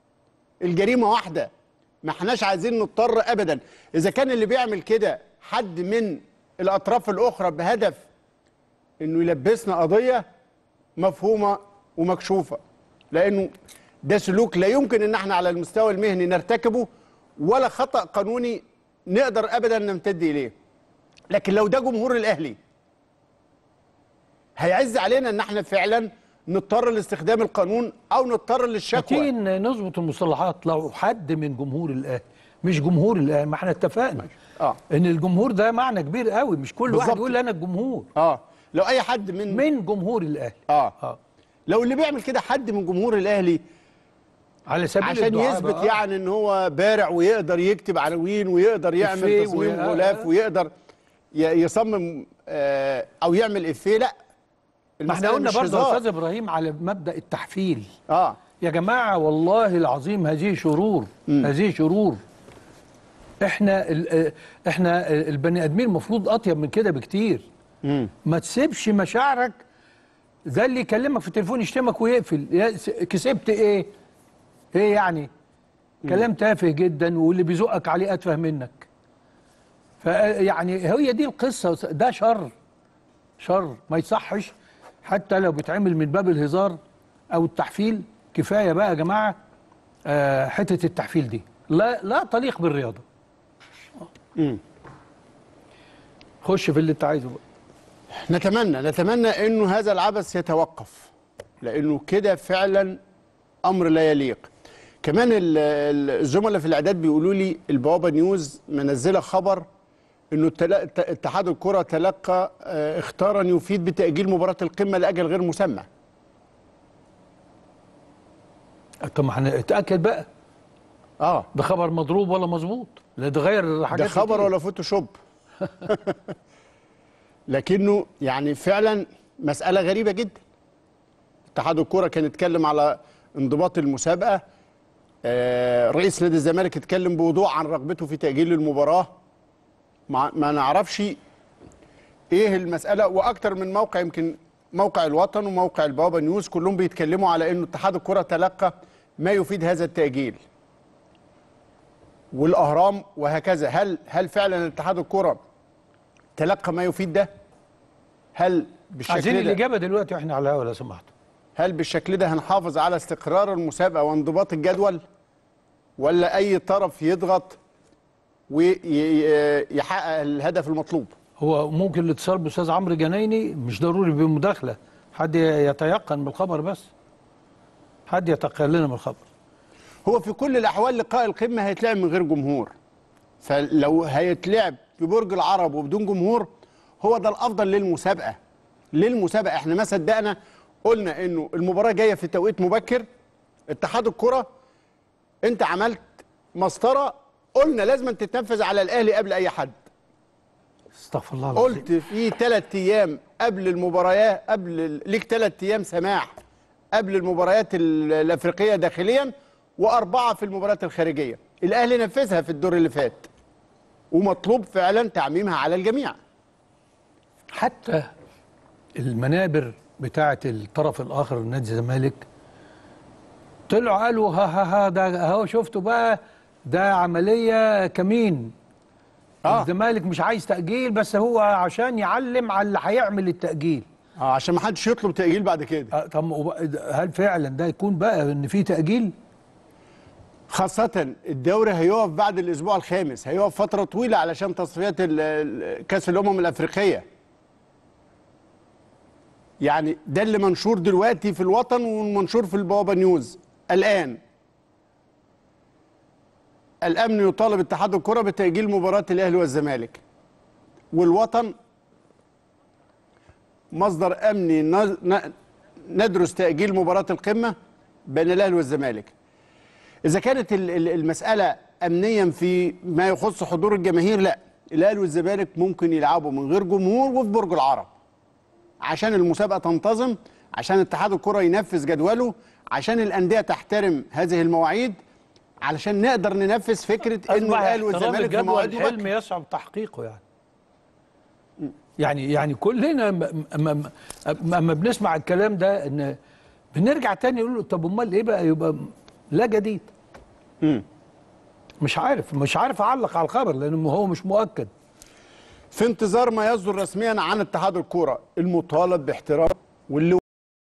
الجريمه واحده ما احناش عايزين نضطر ابدا اذا كان اللي بيعمل كده حد من الاطراف الاخرى بهدف انه يلبسنا قضيه مفهومه ومكشوفه لانه ده سلوك لا يمكن ان احنا على المستوى المهني نرتكبه ولا خطا قانوني نقدر ابدا نمتد اليه لكن لو ده جمهور الاهلي هيعز علينا ان احنا فعلا نضطر لاستخدام القانون او نضطر تيجي للشكوى نظبط المصطلحات لو حد من جمهور الاهلي مش جمهور الاهلي ما احنا اتفقنا اه ان الجمهور ده معنى كبير قوي مش كل واحد بالظبط. يقول انا الجمهور اه لو اي حد من من جمهور الاهلي اه اه لو اللي بيعمل كده حد من جمهور الاهلي على سبيل عشان الدعاء يثبت بقى. يعني ان هو بارع ويقدر يكتب عناوين ويقدر يعمل إفيه تصميم وي- آه، غلاف آه. ويقدر ي- يصمم آه، او يعمل افيه لا ما احنا المسألة قلنا مش برضه يا هزار. استاذ ابراهيم على مبدا التحفيل اه يا جماعه والله العظيم هذه شرور هذه شرور احنا ال- آه، احنا البني ادمين المفروض اطيب من كده بكتير مم. ما تسيبش مشاعرك ده اللي يكلمك في التليفون يشتمك ويقفل يا س- كسبت ايه ايه يعني كلام تافه جدا واللي بيزقك عليه اتفه منك فيعني هي دي القصه ده شر شر ما يصحش حتى لو بيتعمل من باب الهزار او التحفيل كفايه بقى يا جماعه آه، حته التحفيل دي لا لا تليق بالرياضه مم. خش في اللي انت عايزه بقى نتمنى نتمنى انه هذا العبث يتوقف لانه كده فعلا امر لا يليق كمان ال- ال- الزملاء في الاعداد بيقولوا لي البوابه نيوز منزله خبر انه التلا- الت- اتحاد الكره تلقى آه، اختارا يفيد بتاجيل مباراه القمه لاجل غير مسمى طب ما هنتاكد بقى اه ده خبر مضروب ولا مظبوط لا ده غير حاجات ده خبر كتير. ولا فوتوشوب لكنه يعني فعلا مسألة غريبة جدا اتحاد الكرة كان يتكلم على انضباط المسابقة آه، رئيس نادي الزمالك اتكلم بوضوح عن رغبته في تأجيل المباراة ما, ما نعرفش ايه المسألة واكتر من موقع يمكن موقع الوطن وموقع البابا نيوز كلهم بيتكلموا على انه اتحاد الكرة تلقى ما يفيد هذا التأجيل والاهرام وهكذا هل هل فعلا اتحاد الكره تلقى ما يفيد ده هل عايزين بالشكل ده الاجابه دلوقتي واحنا على الهوا لو سمحتوا هل بالشكل ده هنحافظ على استقرار المسابقه وانضباط الجدول ولا اي طرف يضغط ويحقق الهدف المطلوب هو ممكن الاتصال باستاذ عمرو جنايني مش ضروري بمداخله حد يتيقن بالخبر بس حد يتيقن لنا من الخبر هو في كل الاحوال لقاء القمه هيتلعب من غير جمهور فلو هيتلعب في برج العرب وبدون جمهور هو ده الافضل للمسابقه للمسابقه احنا ما صدقنا قلنا انه المباراه جايه في توقيت مبكر اتحاد الكره انت عملت مسطره قلنا لازم تتنفذ على الاهلي قبل اي حد استغفر الله العظيم قلت في ثلاث ايام قبل المباريات قبل ليك ثلاث ايام سماح قبل المباريات ال- الافريقيه داخليا واربعه في المباريات الخارجيه الاهلي نفذها في الدور اللي فات ومطلوب فعلا تعميمها على الجميع حتى المنابر بتاعه الطرف الاخر نادي الزمالك طلعوا قالوا ها ها ها ده اهو شفتوا بقى ده عمليه كمين آه. الزمالك مش عايز تاجيل بس هو عشان يعلم على اللي هيعمل التاجيل اه عشان ما حدش يطلب تاجيل بعد كده آه، طب وب- هل فعلا ده يكون بقى ان في تاجيل خاصة الدوري هيقف بعد الأسبوع الخامس هيقف فترة طويلة علشان تصفيات ال- ال- كأس الأمم الأفريقية يعني ده اللي منشور دلوقتي في الوطن ومنشور في البوابة نيوز الآن الأمن يطالب اتحاد الكرة بتأجيل مباراة الأهلي والزمالك والوطن مصدر أمني ن- ن- ندرس تأجيل مباراة القمة بين الأهلي والزمالك إذا كانت ال- ال- المسألة أمنيا في ما يخص حضور الجماهير لا الأهلي والزمالك ممكن يلعبوا من غير جمهور وفي برج العرب عشان المسابقة تنتظم عشان اتحاد الكرة ينفذ جدوله عشان الأندية تحترم هذه المواعيد علشان نقدر ننفذ فكرة إنه أصبح الأهلي احترام والزمالك في الجدول مواعيد الحلم مبكرة يصعب تحقيقه يعني يعني يعني كلنا م- م- م- اما بنسمع الكلام ده ان بنرجع تاني نقول له طب امال ايه بقى يبقى لا جديد مش عارف مش عارف اعلق على الخبر لان هو مش مؤكد في انتظار ما يصدر رسميا عن اتحاد الكوره المطالب باحترام واللي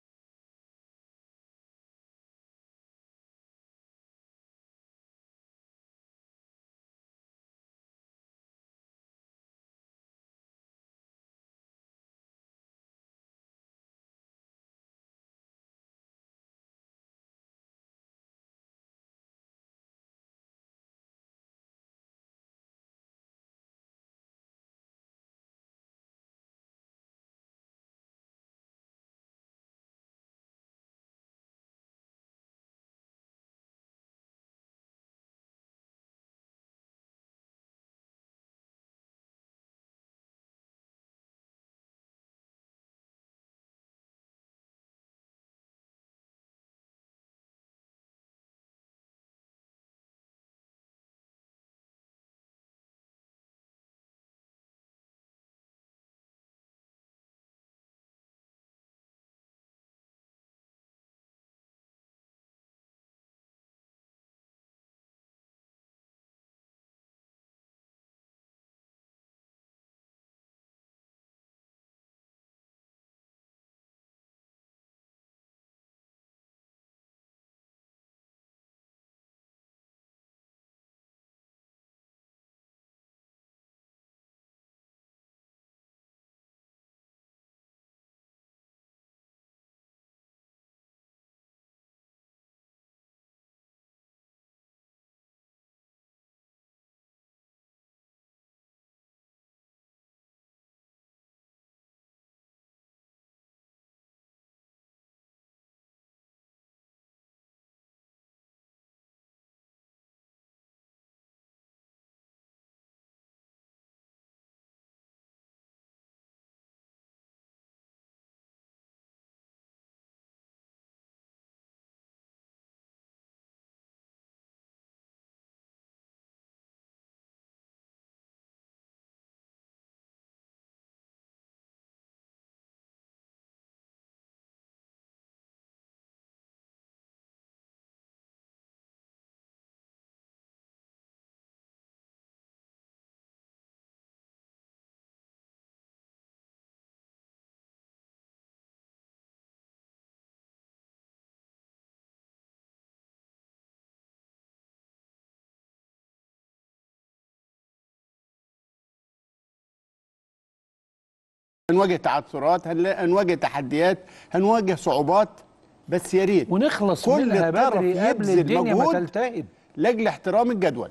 هنواجه تعثرات هنلا- هنواجه تحديات هنواجه صعوبات بس يا ريت ونخلص كل منها طرف بدري قبل يبذل الدنيا ما مجهود تلتهب لاجل احترام الجدول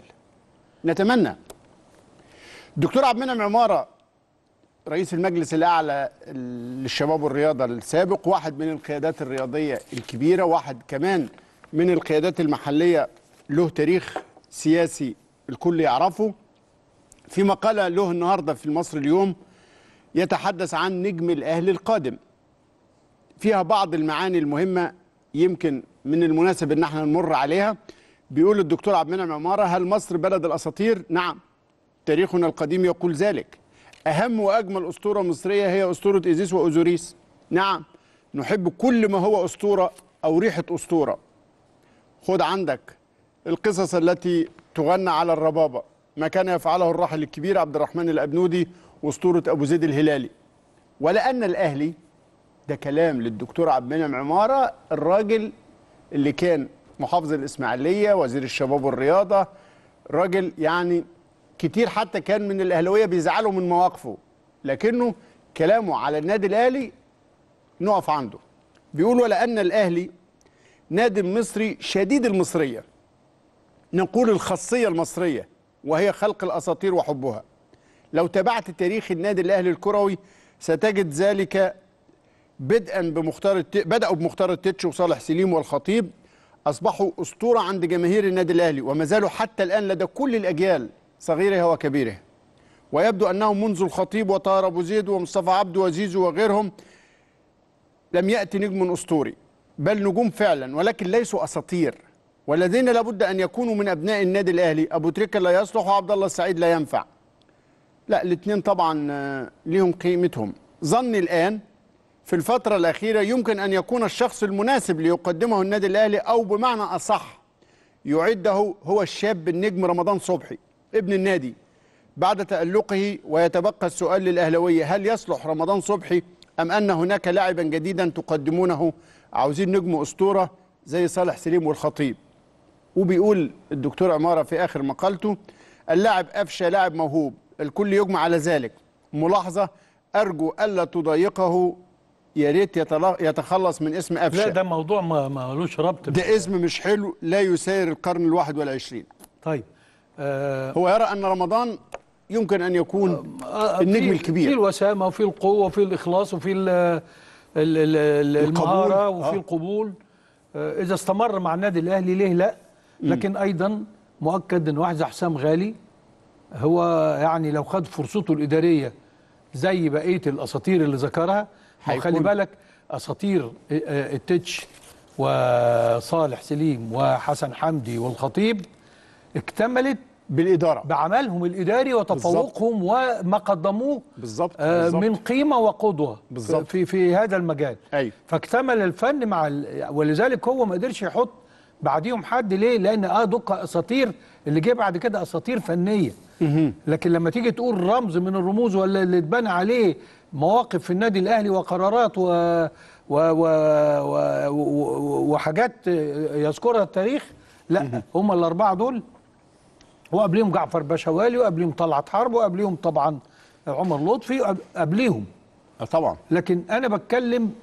نتمنى دكتور عبد المنعم عماره رئيس المجلس الاعلى للشباب والرياضه السابق واحد من القيادات الرياضيه الكبيره واحد كمان من القيادات المحليه له تاريخ سياسي الكل يعرفه في مقاله له النهارده في المصري اليوم يتحدث عن نجم الاهلي القادم فيها بعض المعاني المهمه يمكن من المناسب ان احنا نمر عليها بيقول الدكتور عبد المنعم عماره هل مصر بلد الاساطير؟ نعم تاريخنا القديم يقول ذلك اهم واجمل اسطوره مصريه هي اسطوره ايزيس واوزوريس نعم نحب كل ما هو اسطوره او ريحه اسطوره خد عندك القصص التي تغنى على الربابه ما كان يفعله الراحل الكبير عبد الرحمن الابنودي واسطوره ابو زيد الهلالي ولان الاهلي ده كلام للدكتور عبد المنعم عماره الراجل اللي كان محافظ الاسماعيليه وزير الشباب والرياضه راجل يعني كتير حتى كان من الاهلاويه بيزعلوا من مواقفه لكنه كلامه على النادي الاهلي نقف عنده بيقول ولان الاهلي نادي مصري شديد المصريه نقول الخاصيه المصريه وهي خلق الاساطير وحبها لو تابعت تاريخ النادي الاهلي الكروي ستجد ذلك بدءا بمختار الت... بداوا بمختار التتش وصالح سليم والخطيب اصبحوا اسطوره عند جماهير النادي الاهلي وما زالوا حتى الان لدى كل الاجيال صغيرها وكبيرها ويبدو انهم منذ الخطيب وطاهر ابو زيد ومصطفى عبده وزيزو وغيرهم لم ياتي نجم اسطوري بل نجوم فعلا ولكن ليسوا اساطير والذين لابد ان يكونوا من ابناء النادي الاهلي ابو تريكه لا يصلح وعبد الله السعيد لا ينفع لا الاثنين طبعا آه، ليهم قيمتهم ظني الان في الفترة الأخيرة يمكن أن يكون الشخص المناسب ليقدمه النادي الأهلي أو بمعنى أصح يعده هو الشاب النجم رمضان صبحي ابن النادي بعد تألقه ويتبقى السؤال للأهلوية هل يصلح رمضان صبحي أم أن هناك لاعبا جديدا تقدمونه عاوزين نجم أسطورة زي صالح سليم والخطيب وبيقول الدكتور عمارة في آخر مقالته اللاعب أفشى لاعب موهوب الكل يجمع على ذلك ملاحظة أرجو ألا تضايقه يا ريت يتلا- يتخلص من اسم لا أفشى ده موضوع ما ملوش ربط ب- ده اسم مش حلو لا يسير القرن الواحد والعشرين طيب آه هو يرى أن رمضان يمكن أن يكون آه، النجم في- الكبير. في الوسامه وفي القوه وفي الاخلاص وفي ال- ال- ال- المهاره القبول. وفي آه. القبول آه، اذا استمر مع النادي الاهلي ليه لا لكن ايضا مؤكد ان واحد زي حسام غالي هو يعني لو خد فرصته الاداريه زي بقيه الاساطير اللي ذكرها هيكون- وخلي بالك اساطير آه، آه، التتش وصالح سليم وحسن حمدي والخطيب اكتملت بالإدارة بعملهم الاداري وتفوقهم وما قدموه بالظبط آه، بالظبط. من قيمه وقدوه بالظبط. في في هذا المجال أيوة. فاكتمل الفن مع ال... ولذلك هو ما قدرش يحط بعديهم حد ليه لان اه دول اساطير اللي جه بعد كده اساطير فنيه لكن لما تيجي تقول رمز من الرموز ولا اللي اتبنى عليه مواقف في النادي الاهلي وقرارات و... و... و... و... و... وحاجات يذكرها التاريخ لا هم الاربعه دول وقبليهم جعفر بشوالي وقبليهم طلعت حرب وقبليهم طبعا عمر لطفي وقب- قبليهم آه، طبعا لكن انا بتكلم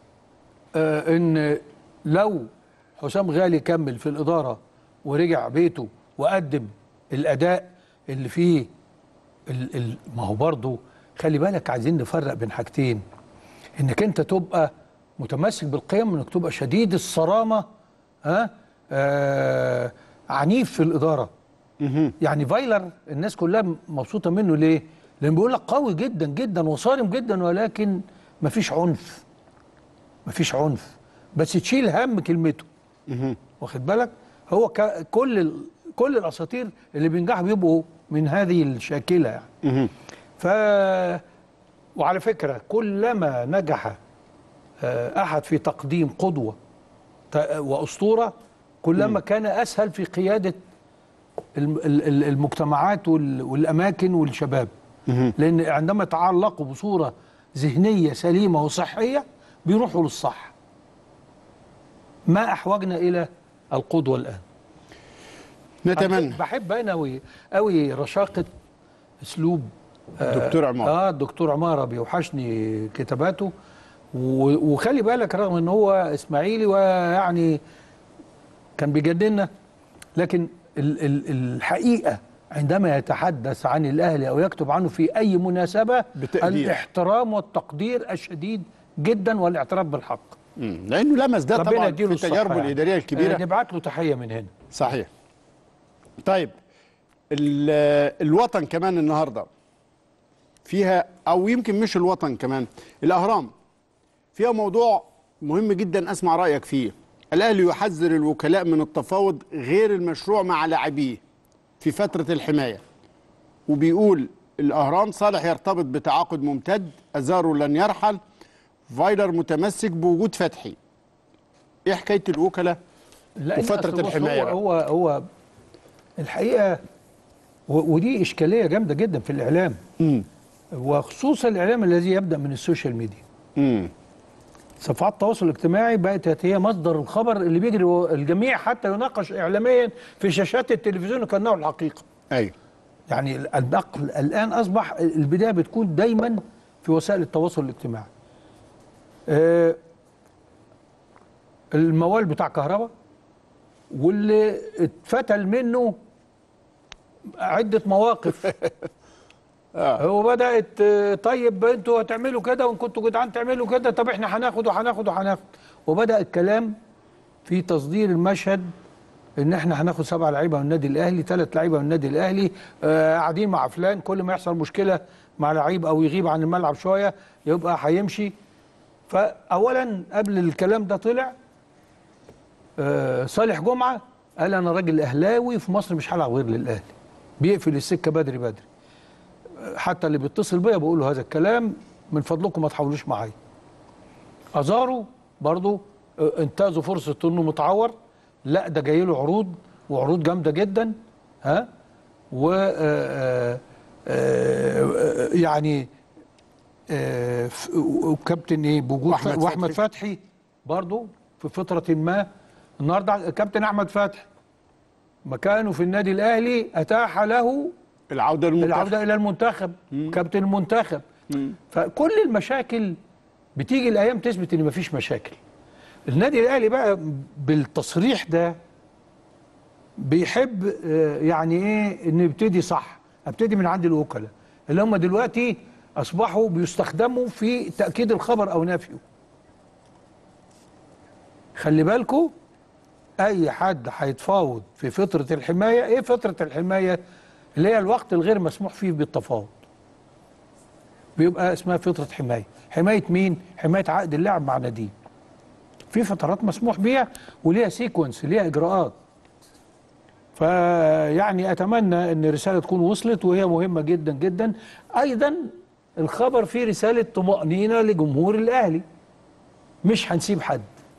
آه ان لو حسام غالي كمل في الاداره ورجع بيته وقدم الاداء اللي فيه ال ال ما هو برضه خلي بالك عايزين نفرق بين حاجتين انك انت تبقى متمسك بالقيم انك تبقى شديد الصرامه ها آه عنيف في الاداره يعني فايلر الناس كلها مبسوطه منه ليه؟ لان بيقول لك قوي جدا جدا وصارم جدا ولكن مفيش عنف مفيش عنف بس تشيل هم كلمته واخد بالك؟ هو ك- كل ال- كل الاساطير اللي بينجحوا بيبقوا من هذه الشاكله يعني ف وعلى فكره كلما نجح آه، احد في تقديم قدوه ت- واسطوره كلما كان اسهل في قياده الم- ال- ال- المجتمعات وال- والاماكن والشباب لان عندما يتعلقوا بصوره ذهنيه سليمه وصحيه بيروحوا للصح ما احوجنا الى القدوه الان نتمنى بحب انا قوي قوي رشاقه اسلوب دكتور عمار اه الدكتور عماره بيوحشني كتاباته و- وخلي بالك رغم ان هو اسماعيلي ويعني كان بيجادلنا لكن ال ال الحقيقه عندما يتحدث عن الاهلي او يكتب عنه في اي مناسبه بتقدير. الاحترام والتقدير الشديد جدا والاعتراف بالحق مم. لانه لمس ده ربنا طبعا في يديله الصحه تجاربه يعني. الاداريه الكبيره آه، نبعت له تحيه من هنا صحيح طيب ال- الوطن كمان النهارده فيها او يمكن مش الوطن كمان الاهرام فيها موضوع مهم جدا اسمع رايك فيه الاهلي يحذر الوكلاء من التفاوض غير المشروع مع لاعبيه في فتره الحمايه وبيقول الاهرام صالح يرتبط بتعاقد ممتد ازارو لن يرحل فايلر متمسك بوجود فتحي ايه حكايه الوكلاء لأن وفترة أصل بص الحماية هو بقى. هو, هو الحقيقه و- ودي اشكاليه جامده جدا في الاعلام امم وخصوصا الاعلام الذي يبدا من السوشيال ميديا امم صفحات التواصل الاجتماعي بقت هي مصدر الخبر اللي بيجري و- الجميع حتى يناقش اعلاميا في شاشات التلفزيون كانه الحقيقه ايوه يعني ال- النقل الان اصبح البدايه بتكون دايما في وسائل التواصل الاجتماعي آه، الموال بتاع كهرباء واللي اتفتل منه عده مواقف هو بدات آه، طيب انتوا هتعملوا كده وان كنتوا جدعان تعملوا كده طب احنا هناخد وهناخد وهناخد وبدا الكلام في تصدير المشهد ان احنا هناخد سبع لعيبه من النادي الاهلي ثلاث لعيبه من النادي الاهلي آه قاعدين مع فلان كل ما يحصل مشكله مع لعيب او يغيب عن الملعب شويه يبقى هيمشي فاولا قبل الكلام ده طلع آه صالح جمعه قال انا راجل اهلاوي في مصر مش هلعب غير للاهلي بيقفل السكه بدري بدري آه، حتى اللي بيتصل بيا بقول له هذا الكلام من فضلكم ما تحاولوش معايا ازارو برضو آه، انتهزوا فرصه انه متعور لا ده جاي له عروض وعروض جامده جدا ها و آه، آه، آه، يعني آه، ف- وكابتن ايه بوجود وأحمد ف- واحمد فتحي. فتحي برضو في فتره ما النهارده كابتن احمد فتحي مكانه في النادي الاهلي اتاح له العوده للمنتخب العوده الى المنتخب كابتن المنتخب فكل المشاكل بتيجي الايام تثبت ان مفيش مشاكل النادي الاهلي بقى بالتصريح ده بيحب آه، يعني ايه ان يبتدي صح ابتدي من عند الوكلاء اللي هم دلوقتي اصبحوا بيستخدموا في تاكيد الخبر او نفيه خلي بالكم اي حد هيتفاوض في فتره الحمايه ايه فتره الحمايه اللي هي الوقت الغير مسموح فيه بالتفاوض بيبقى اسمها فتره حمايه حمايه مين حمايه عقد اللاعب مع ناديه في فترات مسموح بيها وليها سيكونس ليها اجراءات فيعني اتمنى ان الرساله تكون وصلت وهي مهمه جدا جدا ايضا الخبر فيه رساله طمانينه لجمهور الاهلي مش هنسيب حد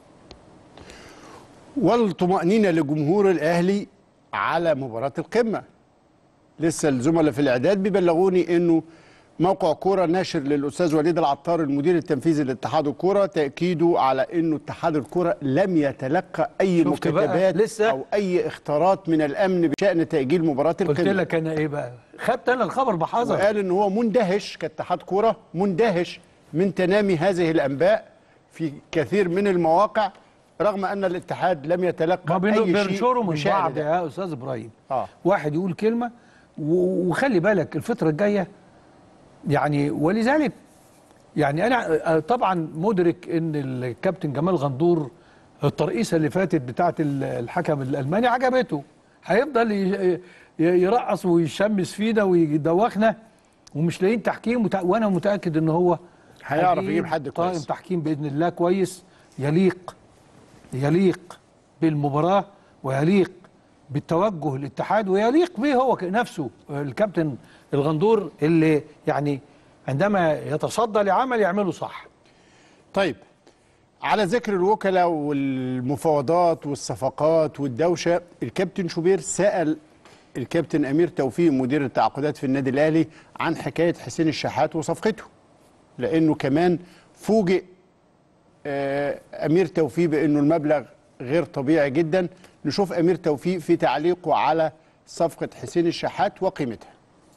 والطمأنينة لجمهور الأهلي على مباراة القمة لسه الزملاء في الإعداد بيبلغوني إنه موقع كورة ناشر للأستاذ وليد العطار المدير التنفيذي لاتحاد الكورة تأكيده على إنه اتحاد الكورة لم يتلقى أي شفت بقى؟ مكاتبات لسه؟ أو أي اختارات من الأمن بشأن تأجيل مباراة قلت القمة لك انا ايه بقى خدت انا الخبر بحذر وقال إن هو مندهش كاتحاد كورة مندهش من تنامي هذه الأنباء في كثير من المواقع رغم أن الاتحاد لم يتلقى ما بين- أي شيء بينشروا من بشأن بعض ده. يا استاذ ابراهيم آه. واحد يقول كلمه و- وخلي بالك الفتره الجايه يعني ولذلك يعني انا آه، طبعا مدرك ان الكابتن جمال غندور الترقيصه اللي فاتت بتاعه ال- الحكم الالماني عجبته هيفضل ي- ي- يرقص ويشمس فينا ويدوخنا ومش لاقيين تحكيم وتع- وانا متاكد ان هو هيعرف هيجيب يجيب حد قائم كويس. تحكيم باذن الله كويس يليق يليق بالمباراه ويليق بالتوجه الاتحاد ويليق به هو ك- نفسه الكابتن الغندور اللي يعني عندما يتصدى لعمل يعمله صح طيب على ذكر الوكلاء والمفاوضات والصفقات والدوشة الكابتن شوبير سأل الكابتن أمير توفيق مدير التعاقدات في النادي الأهلي عن حكاية حسين الشحات وصفقته لأنه كمان فوجئ آه، أمير توفيق بأنه المبلغ غير طبيعي جدا نشوف أمير توفيق في تعليقه على صفقة حسين الشحات وقيمتها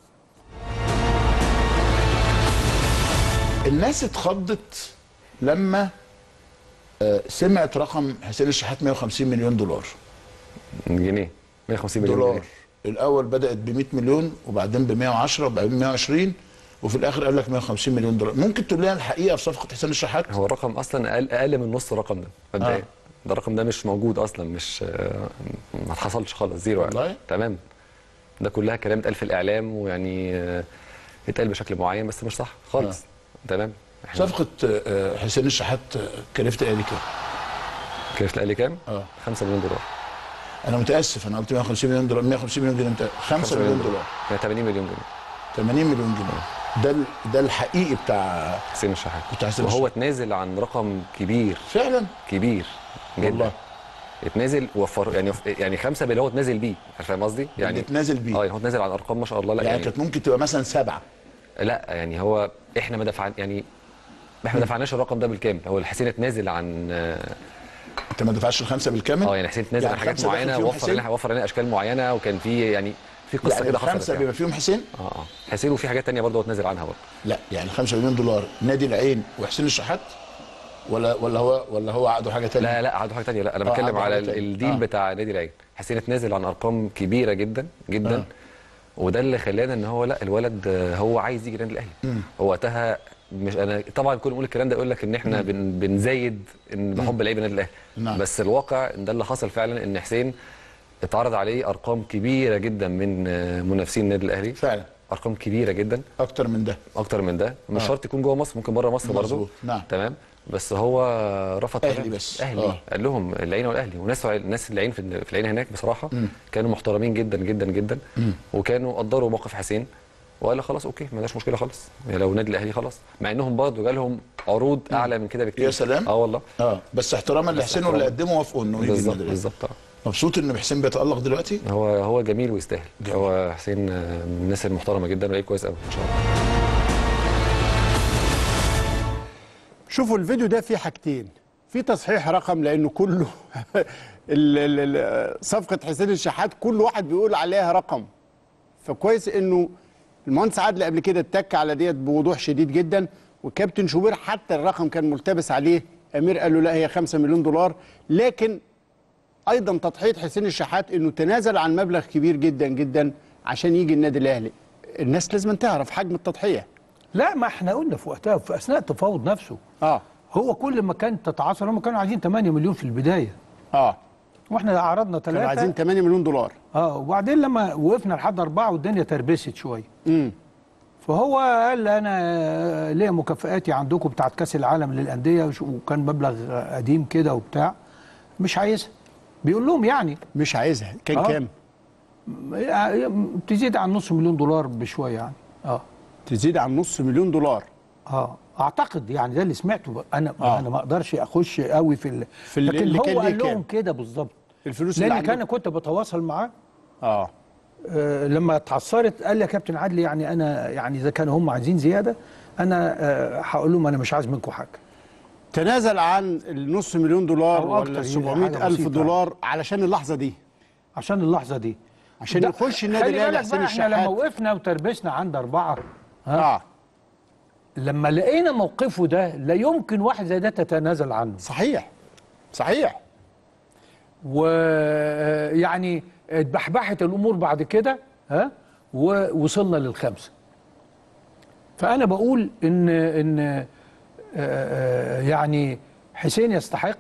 الناس اتخضت لما آه، سمعت رقم حسين الشحات 150 مليون دولار جنيه 150 مليون دولار جنيه الاول بدات ب 100 مليون وبعدين ب 110 وبعدين 120 وفي الاخر قال لك 150 مليون دولار ممكن تقول لنا الحقيقه في صفقه حسين الشحات هو الرقم اصلا اقل اقل من نص الرقم ده مبدئيا آه. ده الرقم ده مش موجود اصلا مش آه، ما حصلش خالص زيرو يعني والله؟ تمام ده كلها كلام اتقال في الاعلام ويعني آه، اتقال بشكل معين بس مش صح خالص تمام إحنا- صفقه آه، حسين الشحات آه، كلفت الاهلي كام كلفت الاهلي كام؟ اه 5 مليون دولار انا متاسف انا قلت 150 مليون دولار 150 مليون جنيه انت 5 مليون دولار يعني 80 مليون جنيه 80 مليون جنيه ده ال- ده الحقيقي بتاع حسين الشحات بتاع حسين وهو الشحات. اتنازل عن رقم كبير فعلا كبير جدا والله. اتنازل وفر يعني يعني خمسه باللي هو اتنازل بيه فاهم قصدي؟ يعني اتنازل بيه. اه يعني هو اتنازل عن ارقام ما شاء الله لا يعني يعني, كانت ممكن تبقى مثلا سبعه لا يعني هو احنا ما دفعنا يعني احنا ما دفعناش الرقم ده بالكامل هو الحسين اتنازل عن اه انت ما دفعتش الخمسه بالكامل يعني حسين اتنازل يعني عن حاجات خمسة داخل معينه فيهم وفر حسين؟ لنا وفر لنا اشكال معينه وكان في يعني في قصه يعني كده حصلت الخمسه يعني. بما فيهم حسين اه اه حسين وفي حاجات تانية برضه هو اتنازل عنها برضه لا يعني 5 مليون دولار نادي العين وحسين الشحات ولا ولا هو ولا هو عقده حاجه ثانيه لا لا عنده حاجه تانية لا انا آه، بتكلم عنده على حاجة ال- تانية. الديل آه. بتاع نادي العين حسين اتنازل عن ارقام كبيره جدا جدا آه. وده اللي خلانا ان هو لا الولد آه، هو عايز يجي النادي الاهلي هو وقتها مش انا طبعا كل ما اقول الكلام ده يقول لك ان احنا بن بنزايد ان بحب لعيبه النادي الاهلي نعم. بس الواقع ان ده اللي حصل فعلا ان حسين اتعرض عليه ارقام كبيره جدا من آه، منافسين النادي الاهلي فعلا ارقام كبيره جدا اكتر من ده اكتر من ده مش آه. شرط يكون جوه مصر ممكن بره مصر برضه مظبوط، نعم. تمام بس هو رفض أهلي تماماً. بس. اهلي آه. قال لهم العين والاهلي وناس الناس العين في في العين هناك بصراحه كانوا محترمين جدا جدا جدا وكانوا قدروا موقف حسين وقال خلاص اوكي ما عندناش مشكله خالص يعني لو النادي الاهلي خلاص مع انهم برضه جالهم عروض اعلى من كده بكتير يا سلام. اه والله اه بس احتراما لحسين احتراما. واللي قدمه وافقوا انه يجي بالظبط النادي الأهلي. بالظبط اه مبسوط ان حسين بيتالق دلوقتي هو هو جميل ويستاهل هو حسين آه، من الناس المحترمه جدا ولعيب كويس قوي ان شاء الله شوفوا الفيديو ده فيه حاجتين في تصحيح رقم لانه كله ال- ال- ال- صفقه حسين الشحات كل واحد بيقول عليها رقم فكويس انه المهندس عادل قبل كده اتك على ديت بوضوح شديد جدا وكابتن شوبير حتى الرقم كان ملتبس عليه امير قال له لا هي 5 مليون دولار لكن ايضا تضحيه حسين الشحات انه تنازل عن مبلغ كبير جدا جدا عشان يجي النادي الاهلي الناس لازم تعرف حجم التضحيه لا ما احنا قلنا في وقتها في اثناء التفاوض نفسه اه هو كل ما كانت تتعاصر هم كانوا عايزين 8 مليون في البدايه اه واحنا عرضنا كانوا عايزين ثلاثه 8 مليون دولار اه وبعدين لما وقفنا لحد اربعه والدنيا تربست شويه امم فهو قال انا ليا مكافئاتي عندكم بتاعت كاس العالم للانديه وش- وكان مبلغ قديم كده وبتاع مش عايزها بيقول لهم يعني مش عايزها كان آه. كام تزيد عن نص مليون دولار بشويه يعني اه تزيد عن نص مليون دولار اه اعتقد يعني ده اللي سمعته بقى. انا آه. آه. انا ما اقدرش اخش قوي في ال... في اللي- لكن اللي هو كان ليه قال لهم كام؟ كده بالظبط الفلوس اللي لان عندكم كان كنت بتواصل معاه اه آه لما اتعثرت قال لي يا كابتن عدلي يعني انا يعني اذا كانوا هم عايزين زياده انا آه هقول لهم انا مش عايز منكم حاجه تنازل عن النص مليون دولار أو أكتر، ولا يعني 700 حاجة ألف بسيطة. دولار علشان اللحظة دي عشان اللحظه دي عشان ده- يخش النادي خلي الأهلي بالك حسين بقى احنا لما الشحات وقفنا وتربسنا عند اربعه ها اه لما لقينا موقفه ده لا يمكن واحد زي ده تتنازل عنه صحيح صحيح ويعني اتبحبحت الامور بعد كده ها ووصلنا للخمسه فانا بقول ان ان آه، آه، يعني حسين يستحق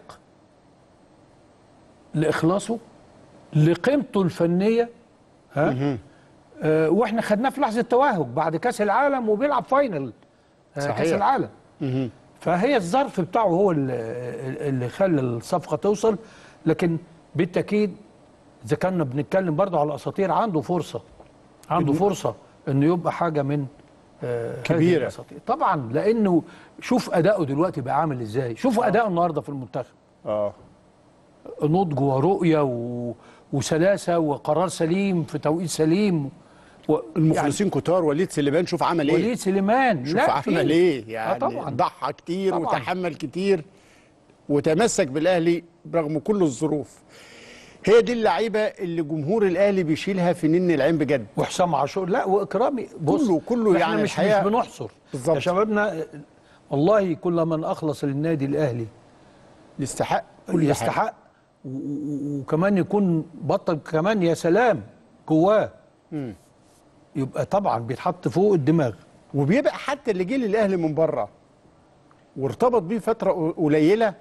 لاخلاصه لقيمته الفنيه ها آه، واحنا خدناه في لحظه توهج بعد كاس العالم وبيلعب فاينل آه، صحيح. كاس العالم فهي الظرف بتاعه هو اللي, اللي خلى الصفقه توصل لكن بالتاكيد اذا كنا بنتكلم برضه على الاساطير عنده فرصه عنده فرصه انه يبقى حاجه من آه، هذه كبيرة. الأساطير. طبعا لانه شوف اداؤه دلوقتي بقى عامل ازاي شوف اداؤه النهارده في المنتخب اه نضج ورؤيه و... وسلاسه وقرار سليم في توقيت سليم و... المخلصين كتار وليد سليمان شوف عمل يعني ايه وليد سليمان شوف لا عمل في- ايه يعني آه طبعا ضحى كتير طبعاً. وتحمل كتير وتمسك بالاهلي برغم كل الظروف هي دي اللعيبه اللي جمهور الاهلي بيشيلها في نن العين بجد وحسام عاشور لا واكرامي بص كله- كله احنا يعني مش الحقيقة- مش بنحصر بالظبط. يا شبابنا والله كل من اخلص للنادي الاهلي يستحق كل حاجة. يستحق و- و- وكمان يكون بطل كمان يا سلام جواه يبقى طبعا بيتحط فوق الدماغ وبيبقى حتى اللي جه للاهلي من بره وارتبط بيه فتره قليله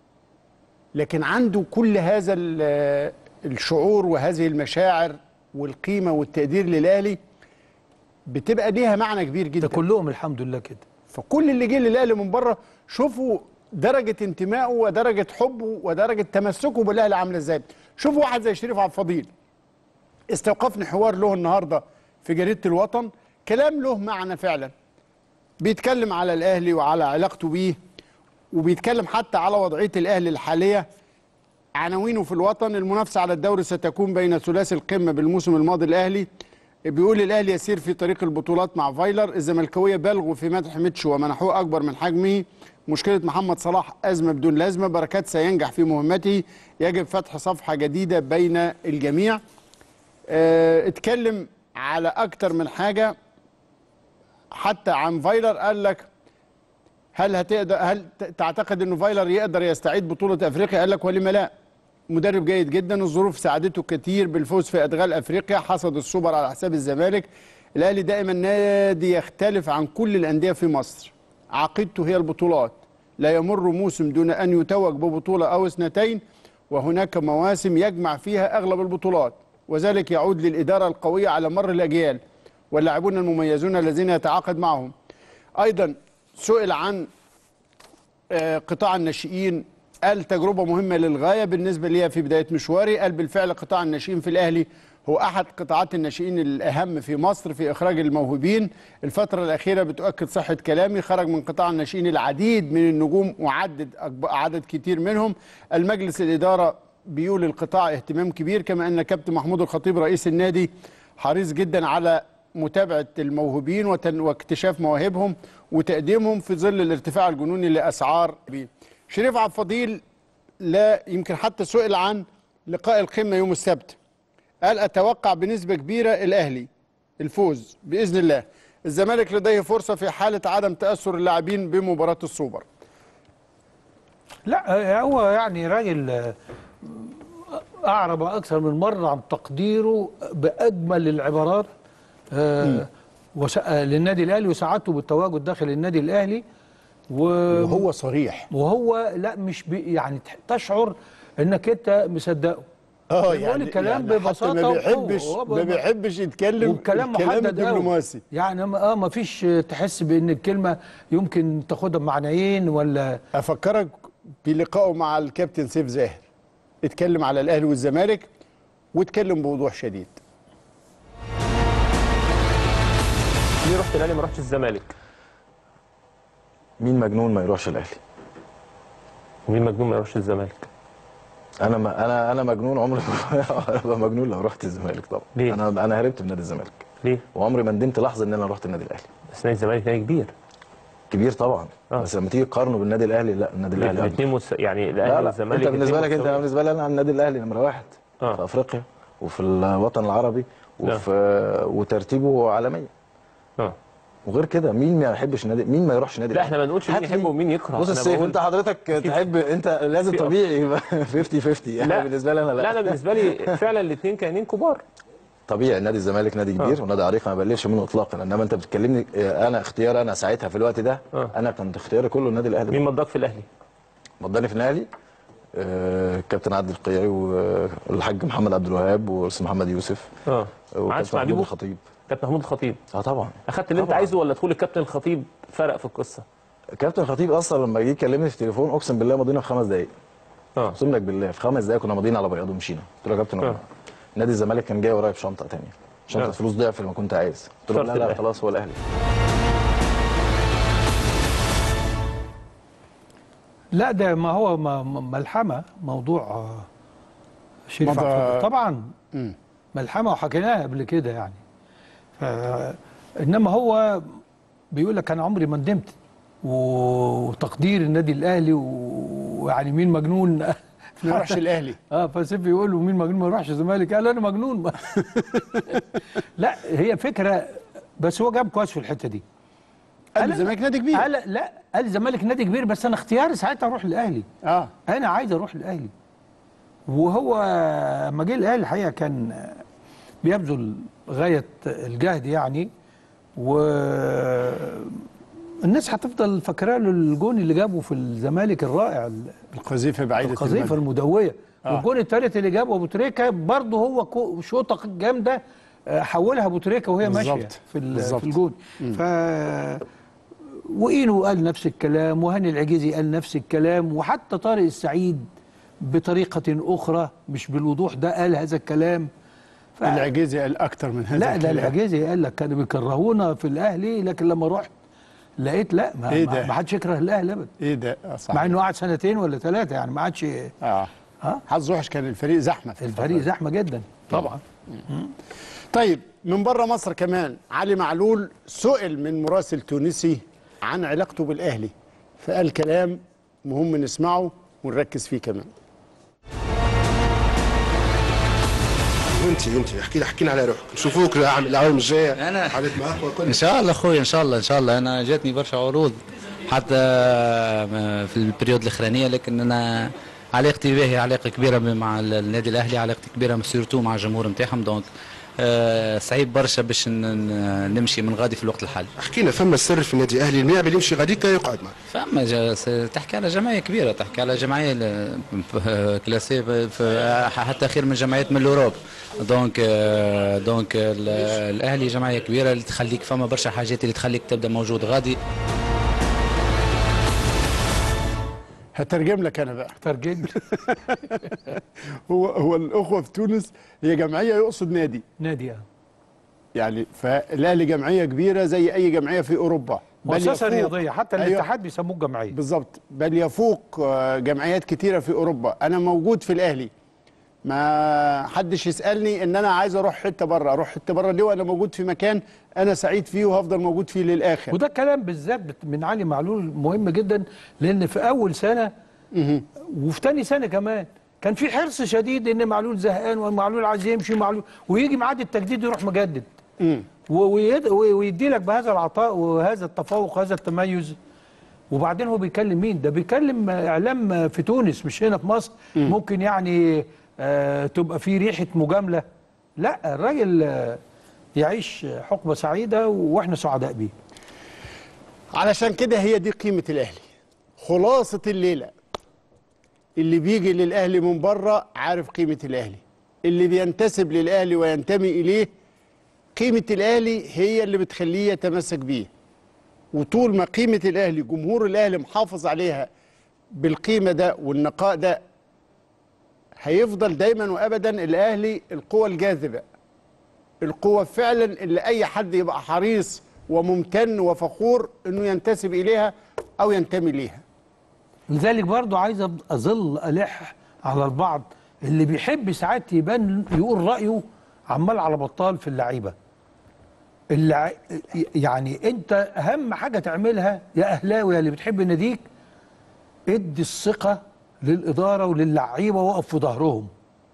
لكن عنده كل هذا ال- الشعور وهذه المشاعر والقيمه والتقدير للاهلي بتبقى ليها معنى كبير ده جدا كلهم الحمد لله كده فكل اللي جه للاهلي من بره شوفوا درجه انتمائه ودرجه حبه ودرجه تمسكه بالاهلي عامله ازاي شوفوا واحد زي شريف عبد الفضيل استوقفني حوار له النهارده في جريده الوطن كلام له معنى فعلا بيتكلم على الاهلي وعلى علاقته بيه وبيتكلم حتى على وضعيه الاهلي الحاليه عناوينه في الوطن المنافسه على الدوري ستكون بين ثلاثي القمه بالموسم الماضي الاهلي بيقول الاهلي يسير في طريق البطولات مع فايلر الزملكاويه بالغوا في مدح ميتشو ومنحوه اكبر من حجمه مشكله محمد صلاح ازمه بدون لازمه بركات سينجح في مهمته يجب فتح صفحه جديده بين الجميع اه اتكلم على اكتر من حاجه حتى عن فايلر قال لك هل هتقدر هل ت- تعتقد انه فايلر يقدر يستعيد بطوله افريقيا قال لك ولما لا مدرب جيد جدا الظروف ساعدته كتير بالفوز في ادغال افريقيا حصد السوبر على حساب الزمالك الاهلي دائما نادي يختلف عن كل الانديه في مصر عقيدته هي البطولات لا يمر موسم دون ان يتوج ببطوله او اثنتين وهناك مواسم يجمع فيها اغلب البطولات وذلك يعود للاداره القويه على مر الاجيال واللاعبون المميزون الذين يتعاقد معهم ايضا سئل عن آه، قطاع الناشئين قال تجربة مهمة للغاية بالنسبة لي في بداية مشواري قال بالفعل قطاع الناشئين في الأهلي هو أحد قطاعات الناشئين الأهم في مصر في إخراج الموهوبين الفترة الأخيرة بتؤكد صحة كلامي خرج من قطاع الناشئين العديد من النجوم وعدد أكب- عدد كتير منهم المجلس الإدارة بيولي القطاع اهتمام كبير كما ان كابتن محمود الخطيب رئيس النادي حريص جدا على متابعه الموهوبين وتن- واكتشاف مواهبهم وتقديمهم في ظل الارتفاع الجنوني لاسعار بيه. شريف عبد الفضيل لا يمكن حتى سئل عن لقاء القمه يوم السبت قال اتوقع بنسبه كبيره الاهلي الفوز باذن الله الزمالك لديه فرصه في حاله عدم تاثر اللاعبين بمباراه السوبر لا هو يعني راجل آه، أعرب أكثر من مرة عن تقديره بأجمل العبارات آه، وس- آه، للنادي الأهلي وسعادته بالتواجد داخل النادي الأهلي و... وهو صريح وهو لا مش بي يعني تح- تشعر انك انت مصدقه اه بيقول الكلام حتى ببساطة ما وقوة. بيحبش هو ب- ما بيحبش يتكلم وبكلام الكلام محدد أوي. الدبلوماسي يعني ما- اه ما فيش تحس بان الكلمه يمكن تاخدها بمعنيين ولا افكرك بلقائه مع الكابتن سيف زاهر اتكلم على الاهلي والزمالك واتكلم بوضوح شديد ليه رحت الاهلي ما رحتش الزمالك مين مجنون ما يروحش الاهلي ومين مجنون ما يروحش الزمالك انا ما انا انا مجنون عمري ما ابقى مجنون لو رحت الزمالك طبعا ليه؟ انا انا هربت من نادي الزمالك ليه وعمري ما ندمت لحظه ان انا رحت النادي الاهلي بس نادي الزمالك نادي كبير كبير طبعا آه. بس لما تيجي تقارنه بالنادي الاهلي لا النادي الاهلي أكبر. الاثنين مس... يعني الاهلي لا لا والزمالك انت بالنسبه لك الاتنين انت أنا مستويين. بالنسبه لي انا النادي الاهلي نمره واحد آه. في افريقيا وفي الوطن العربي وفي وترتيبه عالميا اه وغير كده مين ما يحبش نادي مين ما يروحش نادي لا الأهلي؟ احنا ما نقولش مين هات لي- يحب ومين يكره بص أنا السيف بقول- انت حضرتك تحب انت لازم في- طبيعي يبقى 50 50 لا. انا بالنسبه لي انا لا لا انا بالنسبه لي فعلا الاثنين كيانين كبار طبيعي نادي الزمالك نادي كبير ونادي عريق ما بقللش منه اطلاقا انما انت بتكلمني اه، انا اختيار انا ساعتها في الوقت ده اه. انا كنت اختياري كله النادي الاهلي مين مضاك في الاهلي مضاني في الاهلي اه، الكابتن عادل القيعي والحاج محمد عبد الوهاب والاستاذ محمد يوسف اه ما وكابتن عادش مع محمود بيبو الخطيب كابتن محمود الخطيب اه طبعا اخدت اللي انت طبعاً. عايزه ولا دخول الكابتن الخطيب فرق في القصه كابتن الخطيب اصلا لما جه يكلمني في التليفون اقسم بالله مضينا في خمس دقائق اه اقسم لك بالله في خمس دقائق كنا ماضيين على بياض ومشينا قلت له يا كابتن اه. نادي الزمالك كان جاي ورايا بشنطه ثانيه شنطه اه. فلوس ضعف لما كنت عايز قلت له شرط لا لا الأهلي. خلاص هو الاهلي لا ده ما هو ما- ما- ملحمه موضوع آه، شريف موضوع- عبد الفضيل. طبعا مم. ملحمه وحكيناها قبل كده يعني ف... انما هو بيقول لك انا عمري ما ندمت وتقدير النادي الاهلي و- ويعني مين مجنون ما يروحش الاهلي اه فسيف يقول له مين مجنون ما يروحش الزمالك قال انا مجنون لا هي فكره بس هو جاب كويس في الحته دي قال قال- الزمالك نادي كبير قال لا قال الزمالك نادي كبير بس انا اختياري ساعتها اروح الاهلي اه انا عايز اروح الاهلي وهو لما جه الاهلي الحقيقه كان بيبذل غايه الجهد يعني و الناس هتفضل فاكره له الجون اللي جابه في الزمالك الرائع القذيفه بعيده القذيفه المدى. المدويه آه. والجون الثالث اللي جابه ابو تريكه برضه هو كو- شوطه جامده آه، حولها ابو تريكه وهي ماشيه بالظبط. في ال- بالظبط. في الجون ف واينو قال نفس الكلام وهاني العجيزي قال نفس الكلام وحتى طارق السعيد بطريقه اخرى مش بالوضوح ده قال هذا الكلام ف... العجيزي قال اكتر من هذا لا ده الكلام. العجيزي قال لك كانوا بيكرهونا في الاهلي لكن لما رحت لقيت لا ما, إيه ما ده؟ ما حدش يكره الاهلي ابدا ايه ده آه، صح مع انه قعد سنتين ولا ثلاثه يعني ما عادش اه ها حظ وحش كان الفريق زحمه في الفريق الفترة زحمه جدا طبعا دي. طيب من بره مصر كمان علي معلول سئل من مراسل تونسي عن علاقته بالاهلي فقال كلام مهم نسمعه ونركز فيه كمان انت انت احكي احكينا على روحك نشوفوك العام العام الجايه أنا- حدث معاك وكل ان شاء الله خويا ان شاء الله ان شاء الله انا جاتني برشا عروض حتى في البريود الاخرانيه لكن انا علاقتي به علاقه كبيره مع النادي الاهلي علاقتي كبيره سيرتو مع الجمهور نتاعهم دونك آه، صعيب برشا باش ن- ن- نمشي من غادي في الوقت الحالي حكينا فما السر في النادي الاهلي اللاعب اللي يمشي غاديكا يقعد معك فما جا- س- تحكي على جمعيه كبيره تحكي على جمعيه ل- كلاسي ف- ف- حتى خير من جمعيات من الاوروب دونك آه، دونك ال- الاهلي جمعيه كبيره اللي تخليك فما برشا حاجات اللي تخليك تبدا موجود غادي هترجم لك انا بقى ترجم هو هو الاخوه في تونس هي جمعيه يقصد نادي نادي آه. يعني فالاهلي جمعيه كبيره زي اي جمعيه في اوروبا بل مؤسسه يفوق- رياضيه حتى أيوة. الاتحاد بيسموه جمعيه بالظبط بل يفوق آه، جمعيات كتيره في اوروبا انا موجود في الاهلي ما حدش يسالني ان انا عايز اروح حته بره اروح حته بره ليه وانا موجود في مكان انا سعيد فيه وهفضل موجود فيه للاخر وده الكلام بالذات بت- من علي معلول مهم جدا لان في اول سنه وفي تاني سنه كمان كان في حرص شديد ان معلول زهقان ومعلول عايز يمشي معلول ويجي ميعاد التجديد يروح مجدد و- ويد- وي- ويدي لك بهذا العطاء وهذا التفوق وهذا التميز وبعدين هو بيكلم مين ده بيكلم اعلام في تونس مش هنا في مصر ممكن يعني آه تبقى في ريحه مجامله لا الراجل آه يعيش حقبه سعيده واحنا سعداء بيه علشان كده هي دي قيمه الاهلي خلاصه الليله اللي بيجي للاهلي من بره عارف قيمه الاهلي اللي بينتسب للاهلي وينتمي اليه قيمه الاهلي هي اللي بتخليه يتمسك بيه وطول ما قيمه الاهلي جمهور الاهلي محافظ عليها بالقيمه ده والنقاء ده هيفضل دايما وابدا الاهلي القوه الجاذبه القوه فعلا اللي اي حد يبقى حريص وممتن وفخور انه ينتسب اليها او ينتمي ليها لذلك برضو عايز أب- اظل الح على البعض اللي بيحب ساعات يبان يقول رايه عمال على بطال في اللعيبه اللع... يعني انت اهم حاجه تعملها يا اهلاوي يا اللي بتحب ناديك ادي الثقه للاداره وللعيبه وقف في ظهرهم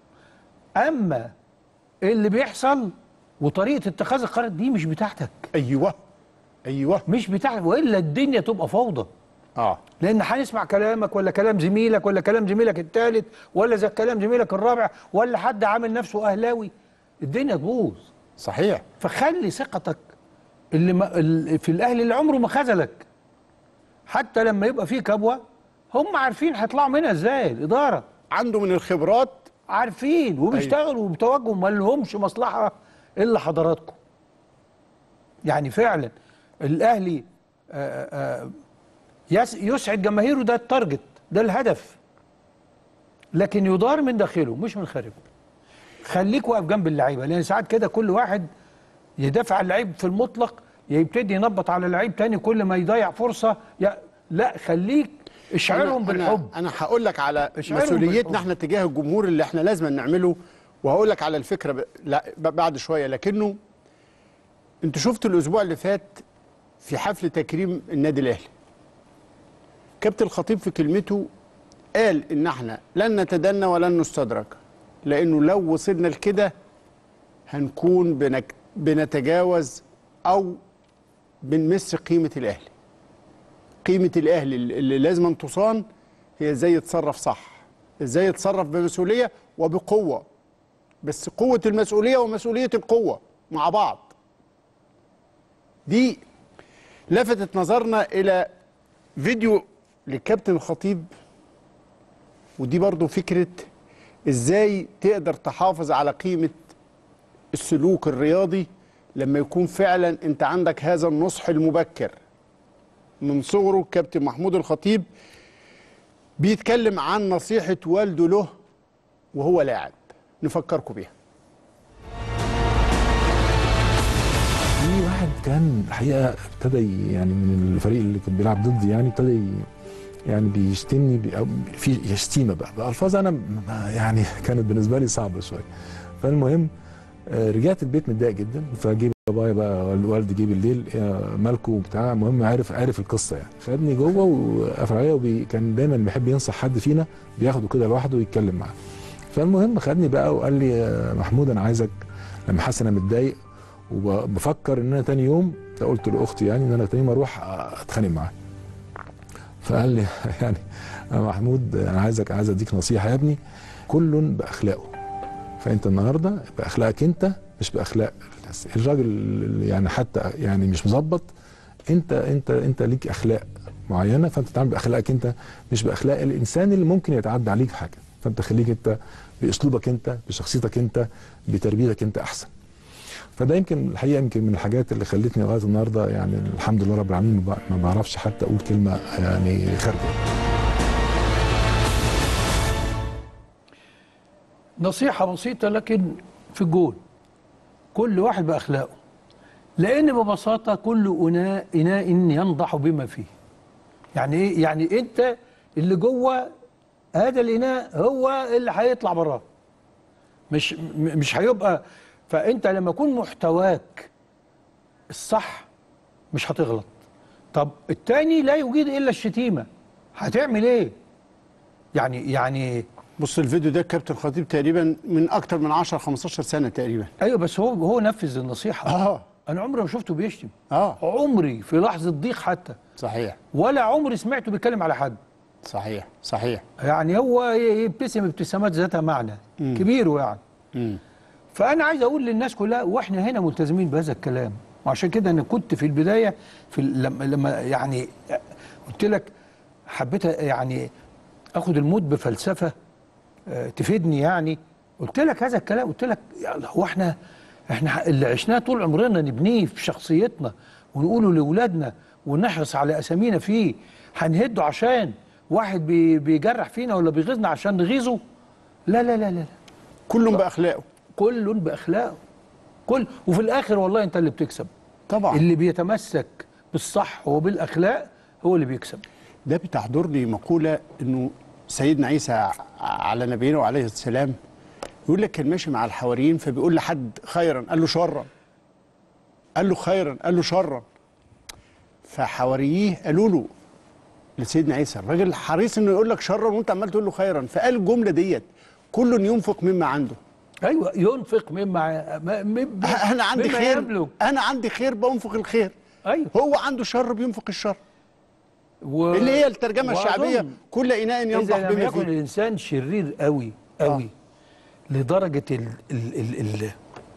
اما اللي بيحصل وطريقه اتخاذ القرار دي مش بتاعتك ايوه ايوه مش بتاعتك والا الدنيا تبقى فوضى اه لان هنسمع كلامك ولا كلام زميلك ولا كلام زميلك الثالث ولا زي كلام زميلك الرابع ولا حد عامل نفسه اهلاوي الدنيا تبوظ صحيح فخلي ثقتك اللي, ما اللي في الاهلي اللي عمره ما خذلك حتى لما يبقى فيه كبوه هم عارفين هيطلعوا منها ازاي الاداره عنده من الخبرات عارفين وبيشتغلوا وبتوجهوا ما لهمش مصلحه الا حضراتكم يعني فعلا الاهلي آه، آه، يس- يسعد جماهيره ده التارجت ده الهدف لكن يدار من داخله مش من خارجه خليك واقف جنب اللعيبه لان ساعات كده كل واحد يدافع عن اللعيب في المطلق يبتدي ينبط على لعيب تاني كل ما يضيع فرصه يا لا خليك اشعرهم أنا- بالحب انا, أنا هقول لك على اشعرهم مسؤوليتنا بالحب. احنا تجاه الجمهور اللي احنا لازم نعمله وهقول لك على الفكره ب... لا ب- بعد شويه لكنه انت شفت الاسبوع اللي فات في حفل تكريم النادي الاهلي كابتن الخطيب في كلمته قال ان احنا لن نتدنى ولن نستدرك لانه لو وصلنا لكده هنكون بنك... بنتجاوز او بنمس قيمه الاهلي قيمه الاهلي اللي لازم أن تصان هي ازاي يتصرف صح ازاي يتصرف بمسؤوليه وبقوه بس قوه المسؤوليه ومسؤوليه القوه مع بعض دي لفتت نظرنا الى فيديو للكابتن الخطيب ودي برضو فكره ازاي تقدر تحافظ على قيمه السلوك الرياضي لما يكون فعلا انت عندك هذا النصح المبكر من صغره كابتن محمود الخطيب بيتكلم عن نصيحة والده له وهو لاعب نفكركم بيها في واحد كان الحقيقه ابتدى ي- يعني من الفريق اللي كان بيلعب ضدي يعني ابتدى ي- يعني بيشتمني بي- أو في شتيمه بقى بألفاظ انا ما- يعني كانت بالنسبه لي صعبه شويه فالمهم آه، رجعت البيت متضايق جدا فجيب بابايا بقى والدي جه بالليل يا مالكو وبتاع المهم عارف عارف القصه يعني خدني جوه وقفل عليا وكان دايما بيحب ينصح حد فينا بياخده كده لوحده ويتكلم معاه فالمهم خدني بقى وقال لي يا محمود انا عايزك لما حاسس ان انا متضايق وبفكر ان انا تاني يوم قلت لاختي يعني ان انا تاني يوم اروح اتخانق معاه فقال لي يعني يا محمود انا عايزك عايز اديك نصيحه يا ابني كل باخلاقه فانت النهارده باخلاقك انت مش باخلاق الناس الراجل اللي يعني حتى يعني مش مظبط انت انت انت ليك اخلاق معينه فانت تتعامل باخلاقك انت مش باخلاق الانسان اللي ممكن يتعدى عليك في حاجه فانت خليك انت باسلوبك انت بشخصيتك انت بتربيتك انت احسن فده يمكن الحقيقه يمكن من الحاجات اللي خلتني لغايه النهارده يعني الحمد لله رب العالمين ما ب- ما بعرفش حتى اقول كلمه يعني خارجه نصيحة بسيطة لكن في الجول كل واحد بأخلاقه لأن ببساطة كل إناء إناء ينضح بما فيه يعني إيه؟ يعني أنت اللي جوه هذا الإناء هو اللي هيطلع براه مش م- مش هيبقى فانت لما يكون محتواك الصح مش هتغلط طب التاني لا يجيد الا الشتيمه هتعمل ايه يعني يعني بص الفيديو ده كابتن خطيب تقريبا من اكتر من 10 15 سنه تقريبا ايوه بس هو هو نفذ النصيحه اه انا عمري ما شفته بيشتم اه عمري في لحظه ضيق حتى صحيح ولا عمري سمعته بيتكلم على حد صحيح صحيح يعني هو يبتسم ابتسامات ذاتها معنى كبير يعني مم. فانا عايز اقول للناس كلها واحنا هنا ملتزمين بهذا الكلام وعشان كده انا كنت في البدايه في ال- لما لما يعني قلت لك حبيت يعني اخد الموت بفلسفه آه، تفيدني يعني قلت لك هذا الكلام قلت لك يعني هو احنا احنا اللي عشناه طول عمرنا نبنيه في شخصيتنا ونقوله لاولادنا ونحرص على اسامينا فيه هنهده عشان واحد بي- بيجرح فينا ولا بيغيظنا عشان نغيظه لا لا لا لا كل باخلاقه كل باخلاقه كل وفي الاخر والله انت اللي بتكسب طبعا اللي بيتمسك بالصح وبالاخلاق هو اللي بيكسب ده بتحضرني مقولة انه سيدنا عيسى ع- على نبينا وعليه السلام يقول لك كان ماشي مع الحواريين فبيقول لحد خيرا قال له شرا قال له خيرا قال له شرا فحواريه قالوا له لسيدنا عيسى الراجل حريص انه يقول لك شرا وانت عمال تقول له خيرا فقال الجمله ديت كل ينفق مما عنده ايوه ينفق مما ما- مما انا عندي مما خير يبلغ. انا عندي خير بنفق الخير ايوه هو عنده شر بينفق الشر و... اللي هي الترجمه وأظن الشعبيه كل اناء ينضح اذا لم بما يكن فيه الانسان شرير قوي قوي لدرجه ال... ال... ال... ال...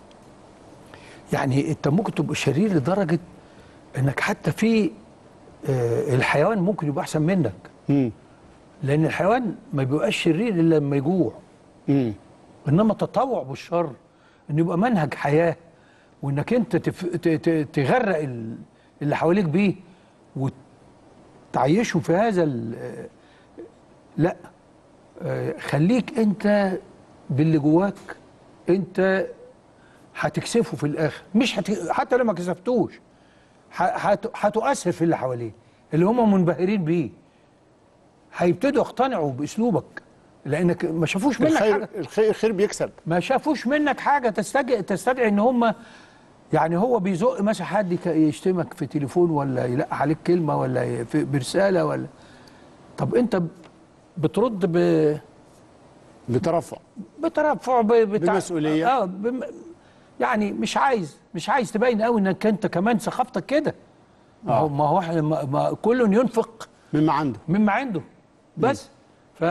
يعني انت ممكن تبقى شرير لدرجه انك حتى في آه الحيوان ممكن يبقى احسن منك مم. لان الحيوان ما بيبقاش شرير الا لما يجوع مم. انما التطوع بالشر ان يبقى منهج حياه وانك انت تف... ت... ت... تغرق ال... اللي حواليك بيه وتعيشه في هذا ال... لا آه، خليك انت باللي جواك انت هتكسفه في الاخر مش هت... حتى لو ما كسفتوش ه- هت... هتؤثر في اللي حواليه اللي هم منبهرين بيه هيبتدوا يقتنعوا باسلوبك لانك ما شافوش منك الخير حاجه الخير, الخير بيكسب ما شافوش منك حاجه تستدعي تستدعي ان هم يعني هو بيزق مثلا حد يك- يشتمك في تليفون ولا يلقح عليك كلمه ولا ي- في- برساله ولا طب انت ب- بترد ب بترفع بترفع ب... بتع... بمسؤولية. اه بم... يعني مش عايز مش عايز تبين قوي انك انت كمان ثقافتك كده ما هو ما هو إحنا- ما... ما كل ينفق مما عنده مما عنده بس ف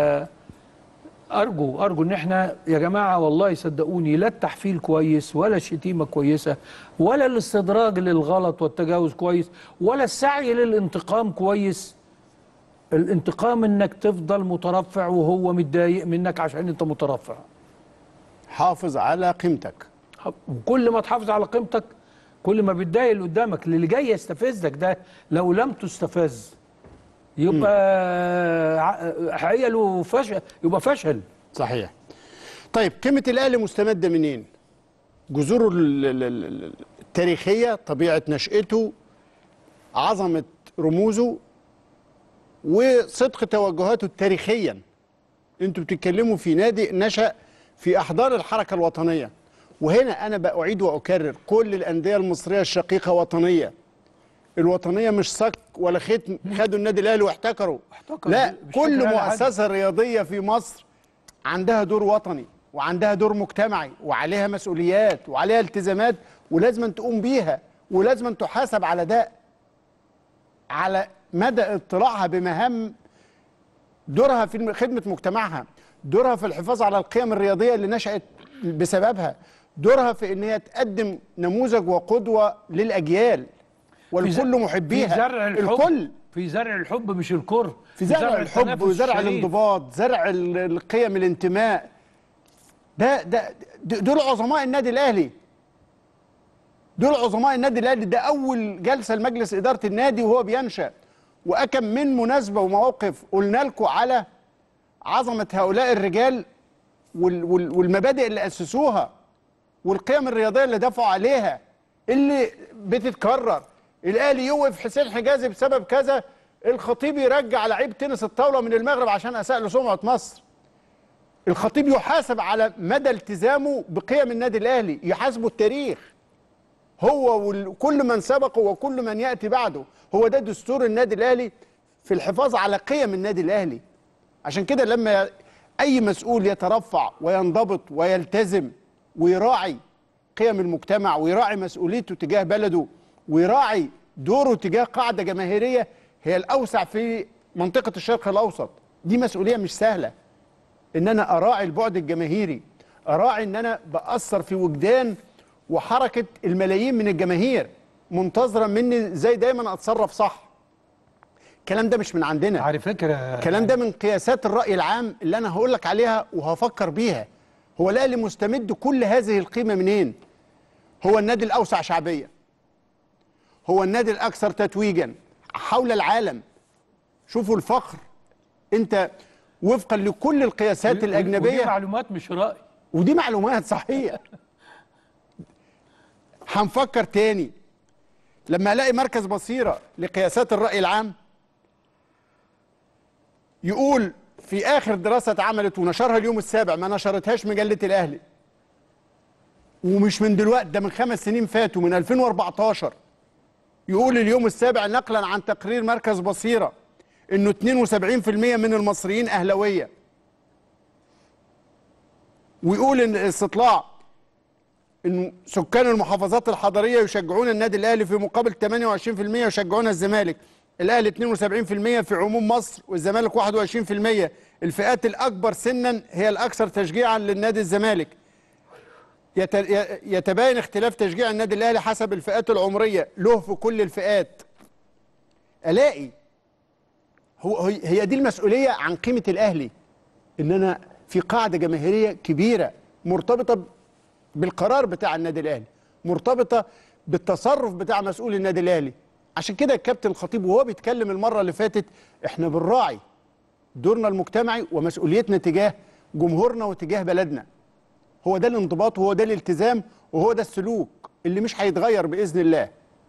ارجو ارجو ان احنا يا جماعه والله صدقوني لا التحفيل كويس ولا الشتيمه كويسه ولا الاستدراج للغلط والتجاوز كويس ولا السعي للانتقام كويس الانتقام انك تفضل مترفع وهو متضايق منك عشان انت مترفع حافظ على قيمتك وكل ما تحافظ على قيمتك كل ما بتضايق اللي قدامك اللي جاي يستفزك ده لو لم تستفز يبقى ع- حقيقة فشل يبقى فشل صحيح طيب قيمة الأهلي مستمدة منين؟ جذوره ال- ال- ال- التاريخية طبيعة نشأته عظمة رموزه وصدق توجهاته تاريخيا انتوا بتتكلموا في نادي نشأ في أحضان الحركة الوطنية وهنا أنا بأعيد وأكرر كل الأندية المصرية الشقيقة وطنية الوطنية مش صك ولا ختم خدوا النادي الأهلي واحتكروا احتكروا لا بشكل كل عام عادي. مؤسسة رياضية في مصر عندها دور وطني وعندها دور مجتمعي وعليها مسؤوليات وعليها التزامات ولازم تقوم بيها ولازم تحاسب على ده على مدى اطلاعها بمهام دورها في خدمة مجتمعها دورها في الحفاظ على القيم الرياضية اللي نشأت بسببها دورها في ان هي تقدم نموذج وقدوة للأجيال والكل محبيها في زرع الحب الكل في زرع الحب مش الكره في زرع الحب التنافس وزرع الشريف. الانضباط زرع ال- القيم الانتماء ده ده د- دول عظماء النادي الاهلي دول عظماء النادي الاهلي ده اول جلسه لمجلس اداره النادي وهو بينشا واكم من مناسبه ومواقف قلنا لكم على عظمه هؤلاء الرجال وال وال والمبادئ اللي اسسوها والقيم الرياضيه اللي دفعوا عليها اللي بتتكرر الاهلي يوقف حسين حجازي بسبب كذا الخطيب يرجع لعيب تنس الطاوله من المغرب عشان اساء لسمعه مصر الخطيب يحاسب على مدى التزامه بقيم النادي الاهلي يحاسبه التاريخ هو وكل من سبقه وكل من ياتي بعده هو ده دستور النادي الاهلي في الحفاظ على قيم النادي الاهلي عشان كده لما اي مسؤول يترفع وينضبط ويلتزم ويراعي قيم المجتمع ويراعي مسؤوليته تجاه بلده ويراعي دوره تجاه قاعده جماهيريه هي الاوسع في منطقه الشرق الاوسط دي مسؤوليه مش سهله ان انا اراعي البعد الجماهيري اراعي ان انا باثر في وجدان وحركه الملايين من الجماهير منتظره مني زي دايما اتصرف صح الكلام ده مش من عندنا على فكره الكلام ده من قياسات الراي العام اللي انا هقول لك عليها وهفكر بيها هو الاهلي مستمد كل هذه القيمه منين هو النادي الاوسع شعبيه هو النادي الاكثر تتويجا حول العالم شوفوا الفخر انت وفقا لكل القياسات ودي الاجنبيه معلومات مش راي ودي معلومات صحيح هنفكر تاني لما الاقي مركز بصيره لقياسات الراي العام يقول في اخر دراسه اتعملت ونشرها اليوم السابع ما نشرتهاش مجله الاهلي ومش من دلوقتي ده من خمس سنين فاتوا من 2014 يقول اليوم السابع نقلا عن تقرير مركز بصيره انه 72% من المصريين اهلاويه ويقول ان الاستطلاع انه سكان المحافظات الحضريه يشجعون النادي الاهلي في مقابل 28% يشجعون الزمالك الاهلي 72% في عموم مصر والزمالك 21% الفئات الاكبر سنا هي الاكثر تشجيعا للنادي الزمالك يت- ي- يتباين اختلاف تشجيع النادي الاهلي حسب الفئات العمريه له في كل الفئات الاقي هو هي هي دي المسؤوليه عن قيمه الاهلي ان انا في قاعده جماهيريه كبيره مرتبطه بالقرار بتاع النادي الاهلي مرتبطه بالتصرف بتاع مسؤول النادي الاهلي عشان كده الكابتن الخطيب وهو بيتكلم المره اللي فاتت احنا بنراعي دورنا المجتمعي ومسؤوليتنا تجاه جمهورنا وتجاه بلدنا هو ده الانضباط وهو ده الالتزام وهو ده السلوك اللي مش هيتغير باذن الله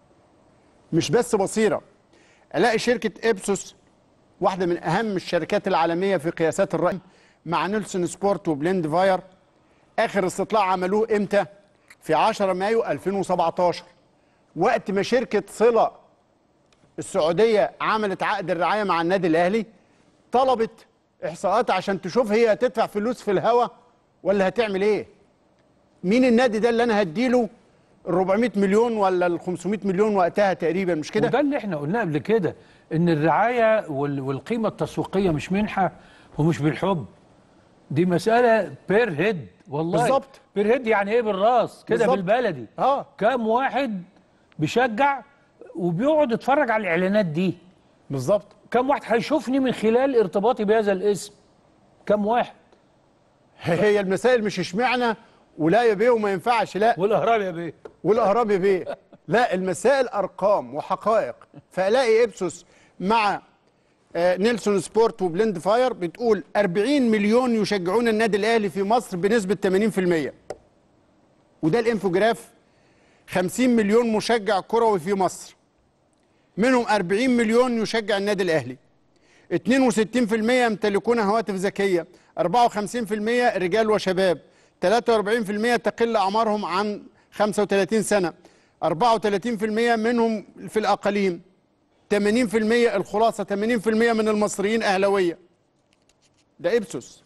مش بس بصيره الاقي شركه ابسوس واحده من اهم الشركات العالميه في قياسات الرأي مع نيلسون سبورت وبليند فاير اخر استطلاع عملوه امتى في 10 مايو 2017 وقت ما شركه صله السعوديه عملت عقد الرعايه مع النادي الاهلي طلبت احصاءات عشان تشوف هي هتدفع فلوس في الهوا ولا هتعمل ايه مين النادي ده اللي انا هديله ال 400 مليون ولا ال 500 مليون وقتها تقريبا مش كده وده اللي احنا قلناه قبل كده ان الرعايه وال- والقيمه التسويقيه مش منحه ومش بالحب دي مساله بير هيد والله بالظبط. بير هيد يعني ايه بالراس كده بالظبط. بالبلدي اه كام واحد بيشجع وبيقعد يتفرج على الاعلانات دي بالظبط كم واحد هيشوفني من خلال ارتباطي بهذا الاسم كم واحد هي المسائل مش اشمعنى ولا يا بيه وما ينفعش لا والاهرام يا بيه والاهرام يا بيه لا المسائل ارقام وحقائق فالاقي ابسوس مع آه، نيلسون سبورت وبلند فاير بتقول 40 مليون يشجعون النادي الاهلي في مصر بنسبه 80% وده الانفوجراف 50 مليون مشجع كروي في مصر منهم 40 مليون يشجع النادي الاهلي 62% يمتلكون هواتف ذكيه 54% رجال وشباب 43% تقل اعمارهم عن 35 سنه 34% منهم في الاقاليم 80% الخلاصه 80% من المصريين اهلاويه ده ابسوس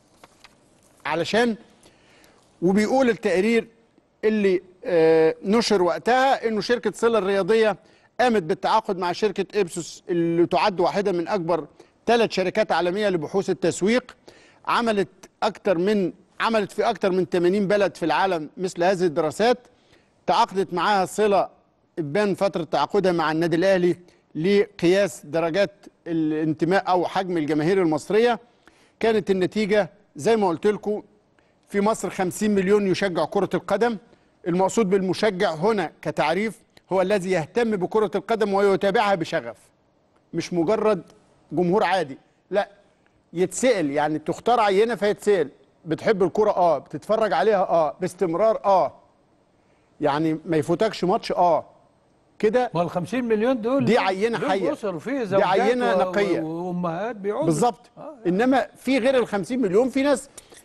علشان وبيقول التقرير اللي آه، نشر وقتها انه شركه صله الرياضيه قامت بالتعاقد مع شركه ابسوس اللي تعد واحده من اكبر ثلاث شركات عالميه لبحوث التسويق عملت اكتر من عملت في اكتر من 80 بلد في العالم مثل هذه الدراسات تعاقدت معاها صله ابان فتره تعاقدها مع النادي الاهلي لقياس درجات الانتماء او حجم الجماهير المصريه كانت النتيجه زي ما قلت لكم في مصر 50 مليون يشجع كرة القدم المقصود بالمشجع هنا كتعريف هو الذي يهتم بكرة القدم ويتابعها بشغف مش مجرد جمهور عادي لا يتسأل يعني تختار عينة فيتسأل بتحب الكرة اه بتتفرج عليها اه باستمرار اه يعني ما يفوتكش ماتش اه كده ما ال 50 مليون دول دي عينة دول حية. أسر فيه دي زوجات عينة و- نقية. و- وامهات بيقعدوا بالظبط انما في غير ال 50 مليون في ناس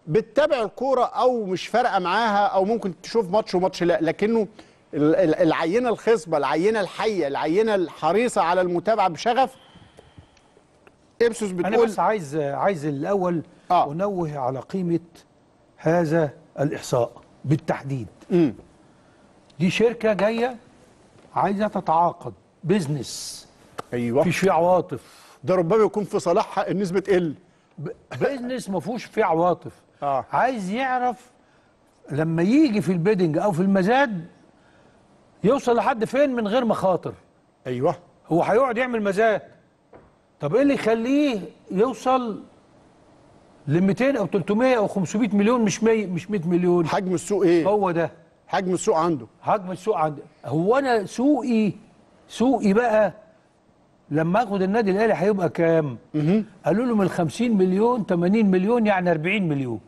بتتابع الكوره او مش فارقه معاها او ممكن تشوف ماتش وماتش لا لكنه ال- ال- العينه الخصبه العينه الحيه العينه الحريصه على المتابعه بشغف ابسوس انا بتقول بس عايز عايز الاول آه. انوه على قيمه هذا الاحصاء بالتحديد مم. دي شركه جايه عايزه تتعاقد بيزنس ايوه مفيش فيه عواطف ده ربما يكون في صالحها النسبه تقل ب- بيزنس ما فيهوش فيه عواطف اه عايز يعرف لما يجي في البيدنج او في المزاد يوصل لحد فين من غير مخاطر ايوه هو هيقعد يعمل مزاد طب ايه اللي يخليه يوصل ل 200 او 300 او 500 مليون مش 100 مش 100 مليون حجم السوق ايه هو ده حجم السوق عنده حجم السوق عندي هو انا سوقي سوقي بقى لما اخد النادي الاهلي هيبقى كام؟ قالوا له من ال 50 مليون 80 مليون يعني 40 مليون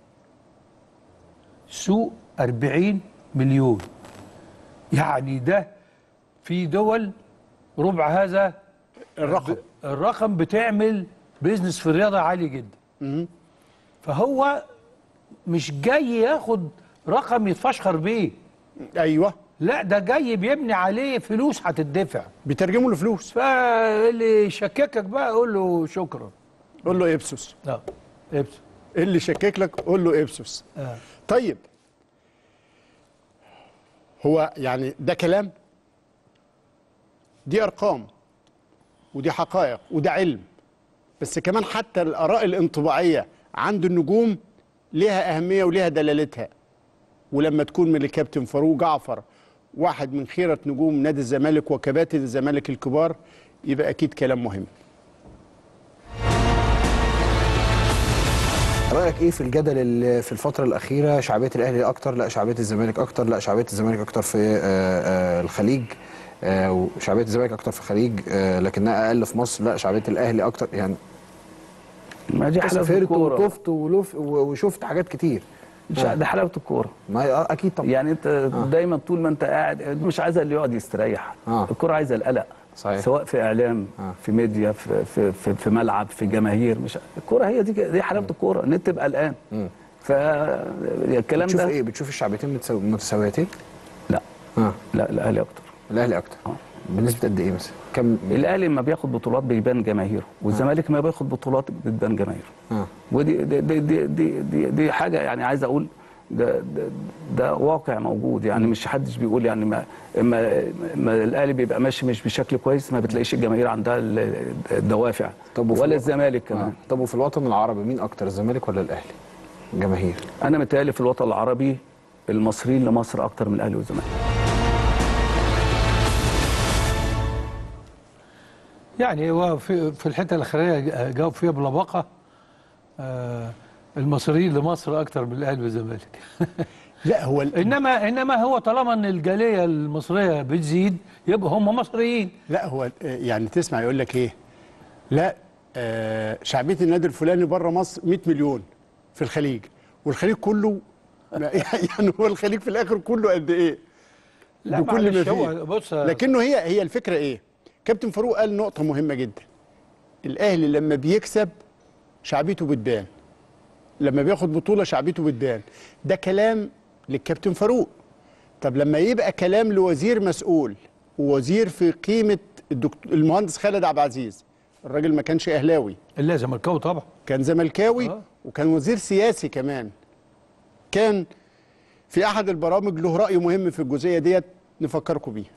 سوق 40 مليون يعني ده في دول ربع هذا الرقم الرقم بتعمل بيزنس في الرياضه عالي جدا فهو مش جاي ياخد رقم يتفشخر بيه ايوه لا ده جاي بيبني عليه فلوس هتدفع بيترجموا له فلوس فاللي يشككك بقى قول له شكرا قول له ابسوس اه ابس اللي شكك لك قول له ابسوس آه. طيب هو يعني ده كلام دي ارقام ودي حقائق وده علم بس كمان حتى الاراء الانطباعيه عند النجوم ليها اهميه وليها دلالتها ولما تكون من الكابتن فاروق جعفر واحد من خيره نجوم نادي الزمالك وكباتن الزمالك الكبار يبقى اكيد كلام مهم رايك ايه في الجدل اللي في الفتره الاخيره شعبيه الاهلي اكتر لا شعبيه الزمالك اكتر لا شعبيه الزمالك اكتر في آه، آه، الخليج آه، وشعبيه الزمالك اكتر في الخليج آه، لكنها اقل في مصر لا شعبيه الاهلي اكتر يعني ما دي حلاوه سافرت الكوره وطفت ولف وشفت حاجات كتير مش ده حلاوه الكوره ما آه، اكيد طبعا يعني انت آه. دايما طول ما انت قاعد مش عايزه اللي يقعد يستريح آه. الكوره عايزه القلق صحيح. سواء في اعلام آه. في ميديا في في في, في ملعب في جماهير مش الكوره هي دي دي حلاوه الكوره ان انت تبقى قلقان فالكلام بتشوف ده ايه بتشوف الشعبيتين متساو- متساويتين لا اه لا الاهلي اكتر الاهلي اكتر آه. بنسبه قد ايه مثلا كم الاهلي لما بياخد بطولات بيبان جماهيره والزمالك ما بياخد بطولات بتبان جماهيره اه ودي دي دي دي دي, دي, دي حاجه يعني عايز اقول ده, ده ده واقع موجود يعني مش حدش بيقول يعني ما ما, ما الاهلي بيبقى ماشي مش بشكل كويس ما بتلاقيش الجماهير عندها ال- الدوافع طب وفي ولا الوطن- الزمالك كمان آه. طب وفي الوطن العربي مين اكتر الزمالك ولا الاهلي جماهير انا متهيألي في الوطن العربي المصريين لمصر اكتر من الاهلي والزمالك يعني هو في في الحته الاخرانيه جاوب فيها بلبقه آه المصريين لمصر اكتر من الاهلي والزمالك لا هو ال- انما انما هو طالما ان الجاليه المصريه بتزيد يبقى هم مصريين لا هو آه، يعني تسمع يقول لك ايه لا آه شعبيه النادي الفلاني بره مصر 100 مليون في الخليج والخليج كله يعني هو الخليج في الاخر كله قد ايه لا بكل ما معلش فيه هو بص لكنه هي هي الفكره ايه كابتن فاروق قال نقطه مهمه جدا الاهلي لما بيكسب شعبيته بتبان لما بياخد بطوله شعبيته بتبان ده كلام للكابتن فاروق طب لما يبقى كلام لوزير مسؤول ووزير في قيمه الدكتور المهندس خالد عبد العزيز الراجل ما كانش اهلاوي الا زملكاوي طبعا كان زملكاوي آه. وكان وزير سياسي كمان كان في احد البرامج له راي مهم في الجزئيه ديت نفكركم بيه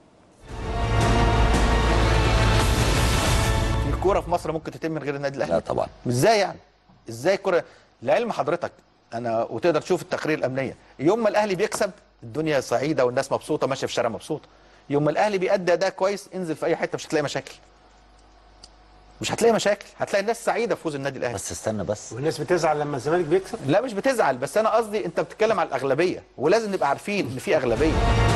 الكوره في مصر ممكن تتم من غير النادي الاهلي لا طبعا ازاي يعني ازاي الكوره لعلم حضرتك انا وتقدر تشوف التقارير الامنيه يوم ما الاهلي بيكسب الدنيا سعيده والناس مبسوطه ماشيه في الشارع مبسوطه يوم ما الاهلي بيأدي اداء كويس انزل في اي حته مش هتلاقي مشاكل مش هتلاقي مشاكل هتلاقي الناس سعيده بفوز النادي الاهلي بس استنى بس والناس بتزعل لما الزمالك بيكسب لا مش بتزعل بس انا قصدي انت بتتكلم على الاغلبيه ولازم نبقى عارفين ان في اغلبيه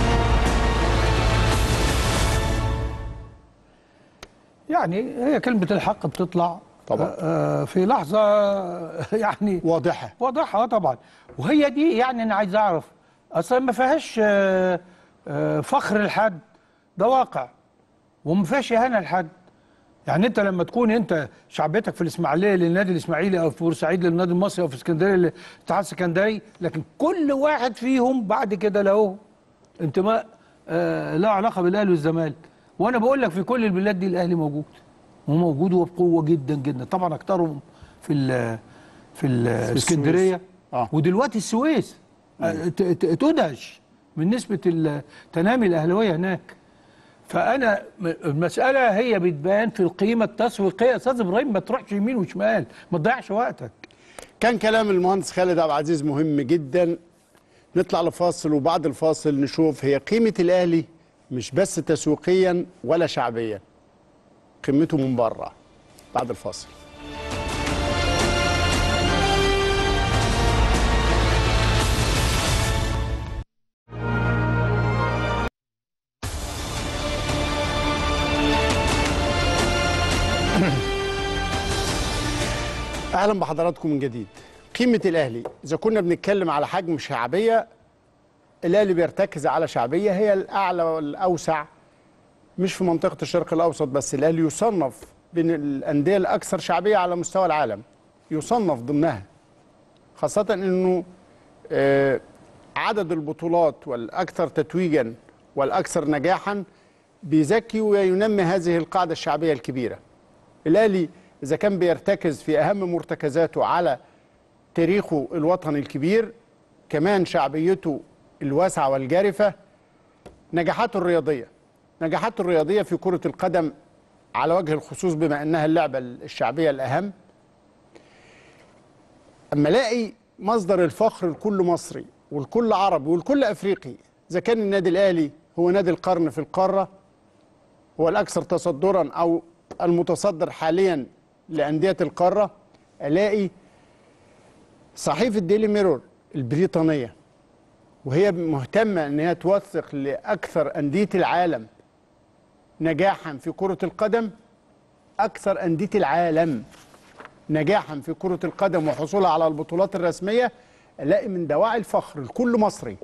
يعني هي كلمه الحق بتطلع طبعا. آه في لحظه يعني واضحه واضحه آه طبعا وهي دي يعني انا عايز اعرف اصلا ما فيهاش آه، آه، فخر لحد ده واقع وما فيهاش اهانه لحد يعني انت لما تكون انت شعبيتك في الاسماعيليه للنادي الاسماعيلي او في بورسعيد للنادي المصري او في اسكندريه للاتحاد السكندري لكن كل واحد فيهم بعد كده له انتماء آه له علاقه بالاهلي والزمالك وانا بقول لك في كل البلاد دي الاهلي موجود وموجود وبقوه جدا جدا طبعا اكترهم في ال في الاسكندريه آه. ودلوقتي السويس آه، ت- ت- تدهش من نسبه التنامي الاهلاويه هناك فانا م- المساله هي بتبان في القيمه التسويقيه يا استاذ ابراهيم ما تروحش يمين وشمال ما تضيعش وقتك كان كلام المهندس خالد عبد العزيز مهم جدا نطلع لفاصل وبعد الفاصل نشوف هي قيمة الأهلي مش بس تسويقيا ولا شعبيا قيمته من بره بعد الفاصل اهلا بحضراتكم من جديد قيمه الاهلي اذا كنا بنتكلم على حجم شعبيه الاهلي بيرتكز على شعبيه هي الاعلى والاوسع مش في منطقه الشرق الاوسط بس الاهلي يصنف بين الانديه الاكثر شعبيه على مستوى العالم يصنف ضمنها خاصه انه آه، عدد البطولات والاكثر تتويجا والاكثر نجاحا بيزكي وينمي هذه القاعده الشعبيه الكبيره الاهلي اذا كان بيرتكز في اهم مرتكزاته على تاريخه الوطني الكبير كمان شعبيته الواسعه والجارفه نجاحاته الرياضيه نجاحاته الرياضيه في كره القدم على وجه الخصوص بما انها اللعبه الشعبيه الاهم اما الاقي مصدر الفخر لكل مصري والكل عربي والكل افريقي اذا كان النادي الاهلي هو نادي القرن في القاره هو الاكثر تصدرا او المتصدر حاليا لانديه القاره الاقي صحيفه ديلي ميرور البريطانيه وهي مهتمه ان هي توثق لاكثر انديه العالم نجاحا في كره القدم اكثر انديه العالم نجاحا في كره القدم وحصولها على البطولات الرسميه الاقي من دواعي الفخر لكل مصري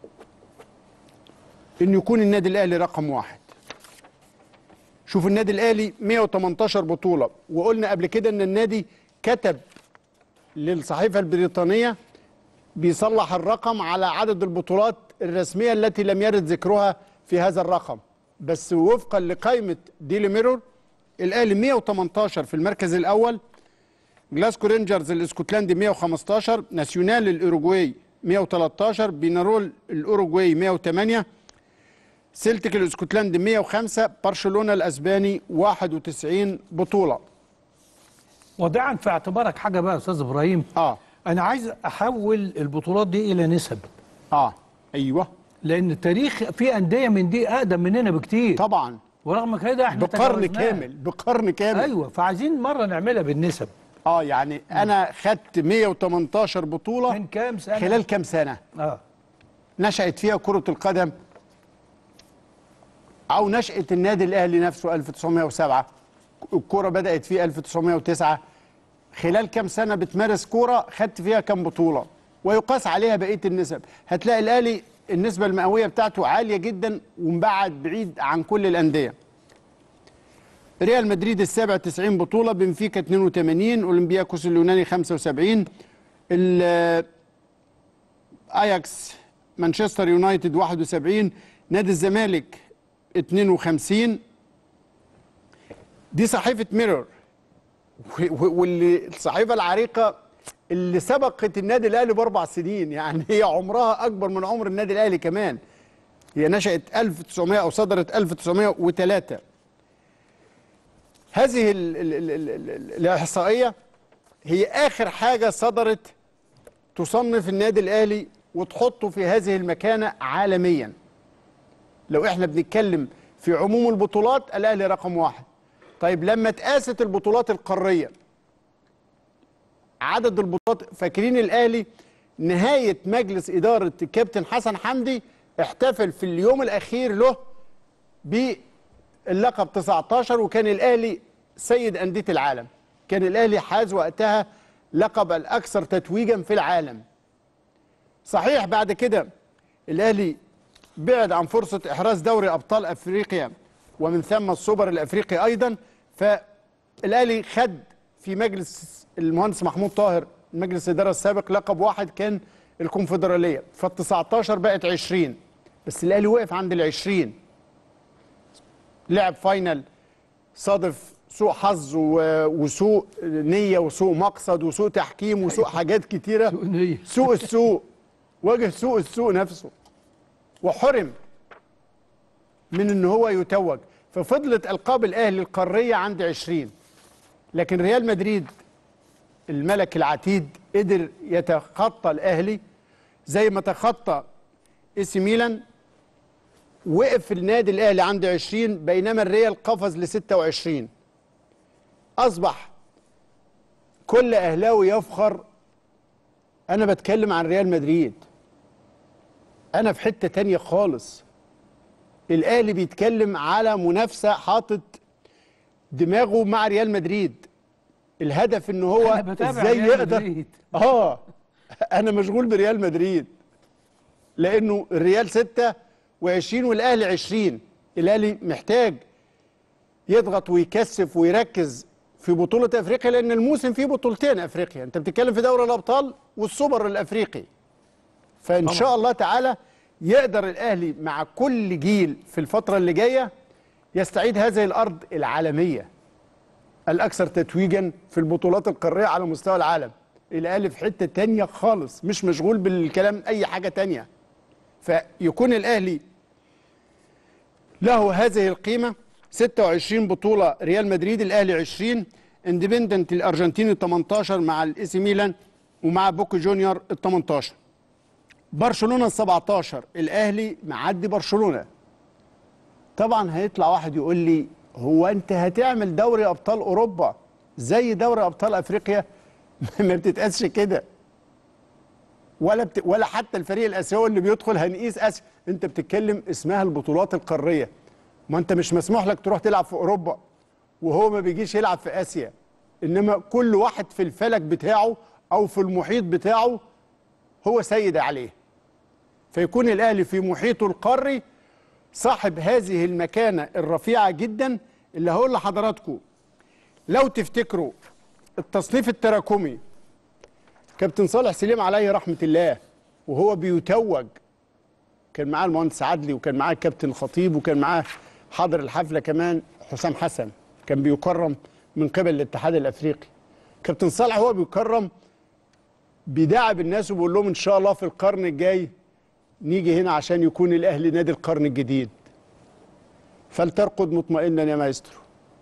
ان يكون النادي الاهلي رقم واحد شوف النادي الاهلي 118 بطوله وقلنا قبل كده ان النادي كتب للصحيفه البريطانيه بيصلح الرقم على عدد البطولات الرسميه التي لم يرد ذكرها في هذا الرقم بس وفقا لقائمه ديلي ميرور الاهلي 118 في المركز الاول جلاسكو رينجرز الاسكتلندي 115 ناسيونال الاوروجواي 113 بينارول الاوروجواي 108 سيلتيك الاسكتلندي 105 برشلونه الاسباني 91 بطوله وضعا في اعتبارك حاجه بقى يا استاذ ابراهيم اه انا عايز احول البطولات دي الى نسب اه ايوه لان التاريخ في انديه من دي اقدم مننا بكتير طبعا ورغم كده احنا بقرن تجاوزناها. كامل بقرن كامل ايوه فعايزين مره نعملها بالنسب اه يعني انا خدت 118 بطوله من كام سنه خلال كام سنه اه نشأت فيها كرة القدم أو نشأة النادي الأهلي نفسه 1907 الكرة بدأت فيه 1909 خلال كام سنة بتمارس كورة خدت فيها كام بطولة ويقاس عليها بقية النسب هتلاقي الأهلي النسبة المئوية بتاعته عالية جدا ومبعد بعيد عن كل الأندية ريال مدريد السابع 90 بطولة بنفيكا 82 أولمبياكوس اليوناني 75 ال- اياكس مانشستر يونايتد 71 نادي الزمالك 52 دي صحيفه ميرور و- و- واللي الصحيفه العريقه اللي سبقت النادي الاهلي باربع سنين يعني هي عمرها اكبر من عمر النادي الاهلي كمان هي نشأت 1900 او صدرت 1903 هذه ال ال ال ال ال الاحصائيه هي اخر حاجه صدرت تصنف النادي الاهلي وتحطه في هذه المكانه عالميا لو احنا بنتكلم في عموم البطولات الاهلي رقم واحد طيب لما اتقاست البطولات القاريه عدد البطولات فاكرين الاهلي نهايه مجلس اداره الكابتن حسن حمدي احتفل في اليوم الاخير له باللقب 19 وكان الاهلي سيد انديه العالم كان الاهلي حاز وقتها لقب الاكثر تتويجا في العالم صحيح بعد كده الاهلي بعد عن فرصه احراز دوري ابطال افريقيا ومن ثم السوبر الافريقي ايضا الاهلي خد في مجلس المهندس محمود طاهر مجلس الاداره السابق لقب واحد كان الكونفدراليه فال 19 بقت 20 بس الاهلي وقف عند ال 20 لعب فاينل صادف سوء حظ و- وسوء نيه وسوء مقصد وسوء تحكيم وسوء حاجات كتيره سوء نيه سوء السوء واجه سوء السوء نفسه وحرم من ان هو يتوج ففضلت القاب الاهلي القاريه عند 20 لكن ريال مدريد الملك العتيد قدر يتخطى الاهلي زي ما تخطى اي سي ميلان وقف النادي الاهلي عند 20 بينما الريال قفز ل 26 اصبح كل اهلاوي يفخر انا بتكلم عن ريال مدريد انا في حته تانية خالص الاهلي بيتكلم على منافسه حاطط دماغه مع ريال مدريد الهدف ان هو أنا بتابع ازاي ريال يقدر مدريد. اه انا مشغول بريال مدريد لانه الريال 26 والاهلي 20 الاهلي محتاج يضغط ويكثف ويركز في بطوله افريقيا لان الموسم فيه بطولتين افريقيا انت بتتكلم في دوري الابطال والسوبر الافريقي فان شاء الله تعالى يقدر الاهلي مع كل جيل في الفتره اللي جايه يستعيد هذه الارض العالميه الاكثر تتويجا في البطولات القاريه على مستوى العالم الاهلي في حته تانية خالص مش مشغول بالكلام اي حاجه تانية فيكون الاهلي له هذه القيمه 26 بطوله ريال مدريد الاهلي 20 اندبندنت الارجنتيني 18 مع الاي سي ميلان ومع بوكو جونيور ال 18 برشلونه ال 17 الاهلي معدي برشلونه طبعا هيطلع واحد يقول لي هو انت هتعمل دوري ابطال اوروبا زي دوري ابطال افريقيا ما بتتقاسش كده ولا بت... ولا حتى الفريق الاسيوي اللي بيدخل هنقيس اسيا انت بتتكلم اسمها البطولات القاريه ما انت مش مسموح لك تروح تلعب في اوروبا وهو ما بيجيش يلعب في اسيا انما كل واحد في الفلك بتاعه او في المحيط بتاعه هو سيد عليه فيكون الاهلي في محيطه القاري صاحب هذه المكانه الرفيعه جدا اللي هقول لحضراتكم لو تفتكروا التصنيف التراكمي كابتن صالح سليم عليه رحمه الله وهو بيتوج كان معاه المهندس عدلي وكان معاه الكابتن الخطيب وكان معاه حاضر الحفله كمان حسام حسن كان بيكرم من قبل الاتحاد الافريقي كابتن صالح هو بيكرم بيداعب الناس وبيقول لهم ان شاء الله في القرن الجاي نيجي هنا عشان يكون الاهلي نادي القرن الجديد فلترقد مطمئنا يا مايسترو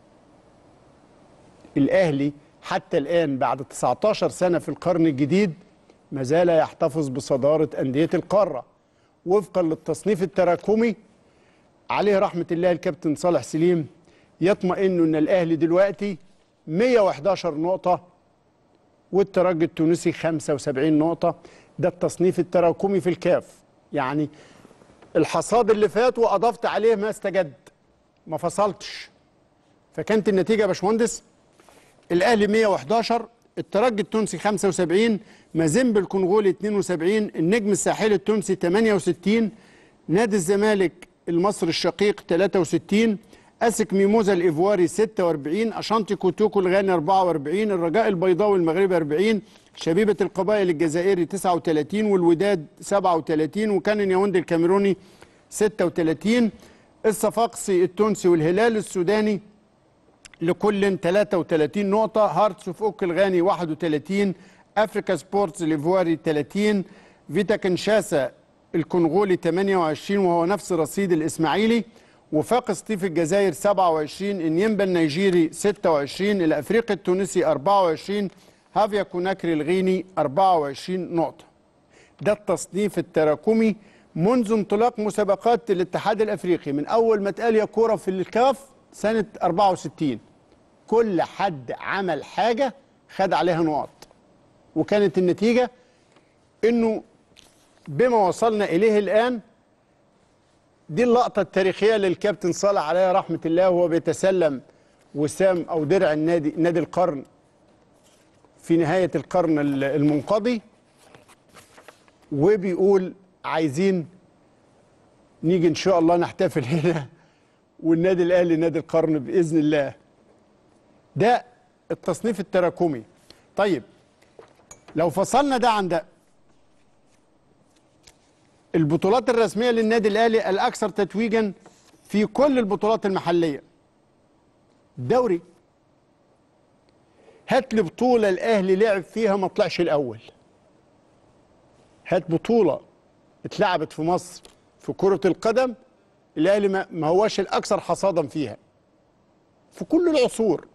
الاهلي حتى الان بعد 19 سنه في القرن الجديد ما زال يحتفظ بصداره انديه القاره وفقا للتصنيف التراكمي عليه رحمه الله الكابتن صالح سليم يطمئن ان الاهلي دلوقتي 111 نقطه والترجي التونسي 75 نقطه ده التصنيف التراكمي في الكاف يعني الحصاد اللي فات واضفت عليه ما استجد ما فصلتش فكانت النتيجه يا باشمهندس الاهلي 111 الترجي التونسي 75 مازيمبي الكونغولي 72 النجم الساحلي التونسي 68 نادي الزمالك المصري الشقيق 63 اسك ميموزا الايفواري 46 اشانتي كوتوكو الغاني 44 الرجاء البيضاوي المغربي 40 شبيبه القبائل الجزائري 39 والوداد 37 وكان ياوندي الكاميروني 36 الصفاقسي التونسي والهلال السوداني لكل 33 نقطة هارتس اوف اوك الغاني 31 افريكا سبورتس الايفواري 30 فيتا كنشاسا الكونغولي 28 وهو نفس رصيد الاسماعيلي وفاق سطيف الجزائر 27 انيمبا النيجيري 26 الافريقي التونسي 24 هافيا كوناكري الغيني 24 نقطة ده التصنيف التراكمي منذ انطلاق مسابقات الاتحاد الافريقي من اول ما اتقال يا كوره في الكاف سنه 64 كل حد عمل حاجه خد عليها نقط وكانت النتيجه انه بما وصلنا اليه الان دي اللقطه التاريخيه للكابتن صالح عليه رحمه الله وهو بيتسلم وسام او درع النادي نادي القرن في نهايه القرن المنقضي وبيقول عايزين نيجي ان شاء الله نحتفل هنا والنادي الاهلي نادي القرن باذن الله ده التصنيف التراكمي طيب لو فصلنا ده عن ده البطولات الرسميه للنادي الاهلي الاكثر تتويجا في كل البطولات المحليه الدوري هات لي بطوله الاهلي لعب فيها ما طلعش الاول هات بطوله اتلعبت في مصر في كره القدم الاهلي ما ما هواش الاكثر حصادا فيها في كل العصور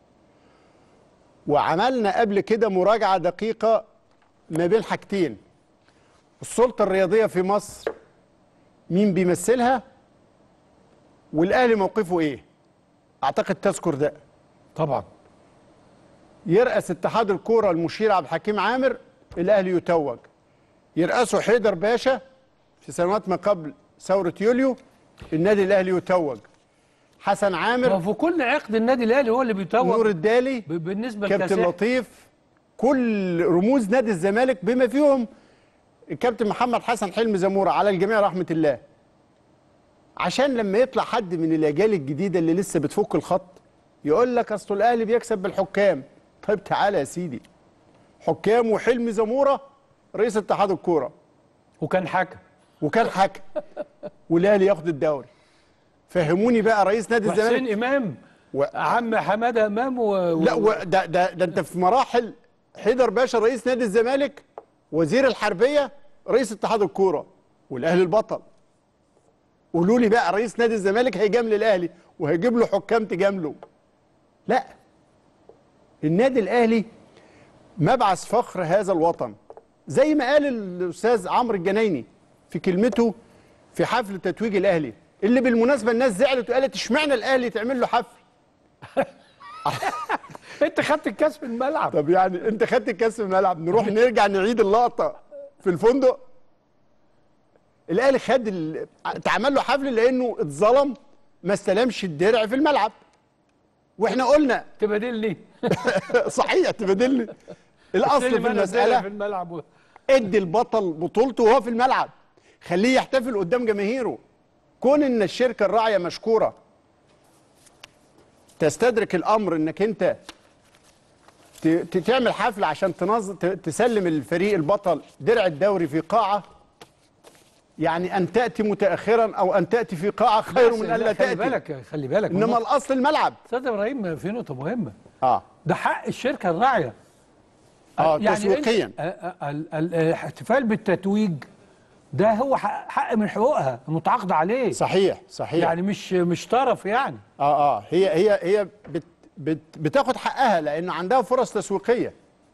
وعملنا قبل كده مراجعه دقيقه ما بين حاجتين السلطه الرياضيه في مصر مين بيمثلها والاهلي موقفه ايه اعتقد تذكر ده طبعا يرأس اتحاد الكوره المشير عبد الحكيم عامر الاهلي يتوج يرأسه حيدر باشا في سنوات ما قبل ثوره يوليو النادي الاهلي يتوج حسن عامر في كل عقد النادي الاهلي هو اللي بيتوج نور الدالي بالنسبه كابتن لكأس- لطيف كل رموز نادي الزمالك بما فيهم الكابتن محمد حسن حلمي زموره على الجميع رحمه الله عشان لما يطلع حد من الاجيال الجديده اللي لسه بتفك الخط يقول لك اصل الاهلي بيكسب بالحكام طيب تعالى يا سيدي حكام وحلمي زموره رئيس اتحاد الكوره وكان حكم وكان حكم والاهلي ياخد الدوري فهموني بقى رئيس نادي وحسين الزمالك امام و... عم حماده امام و... لا و... ده, ده, ده انت في مراحل حيدر باشا رئيس نادي الزمالك وزير الحربيه رئيس اتحاد الكوره والاهلي البطل قولوا لي بقى رئيس نادي الزمالك هيجامل الاهلي وهيجيب له حكام تجامله لا النادي الاهلي مبعث فخر هذا الوطن زي ما قال الاستاذ عمرو الجنايني في كلمته في حفل تتويج الاهلي اللي بالمناسبه الناس زعلت وقالت اشمعنى الاهلي تعمل له حفل انت خدت الكاس من الملعب طب يعني انت خدت الكاس من الملعب نروح نرجع نعيد اللقطه في الفندق الاهلي خد ال... اتعمل له حفل لانه اتظلم ما استلمش الدرع في الملعب واحنا قلنا تبادلني صحيح تبادلني الاصل استلم في أنا الدرع المساله في الملعب و- ادي البطل بطولته وهو في الملعب خليه يحتفل قدام جماهيره كون ان الشركه الراعيه مشكوره تستدرك الامر انك انت ت- ت- تعمل حفله عشان تنظم ت- تسلم الفريق البطل درع الدوري في قاعه يعني ان تاتي متاخرا او ان تاتي في قاعه خير من لا، الا خلي تاتي بالك خلي بالك انما الاصل الملعب استاذ ابراهيم في نقطه مهمه اه ده حق الشركه الراعيه اه يعني تسويقيا أنت- ال- ال- ال- الاحتفال بالتتويج ده هو حق حق من حقوقها المتعاقده عليه صحيح صحيح يعني مش مش طرف يعني اه اه هي هي هي بت بت بتاخد حقها لان عندها فرص تسويقيه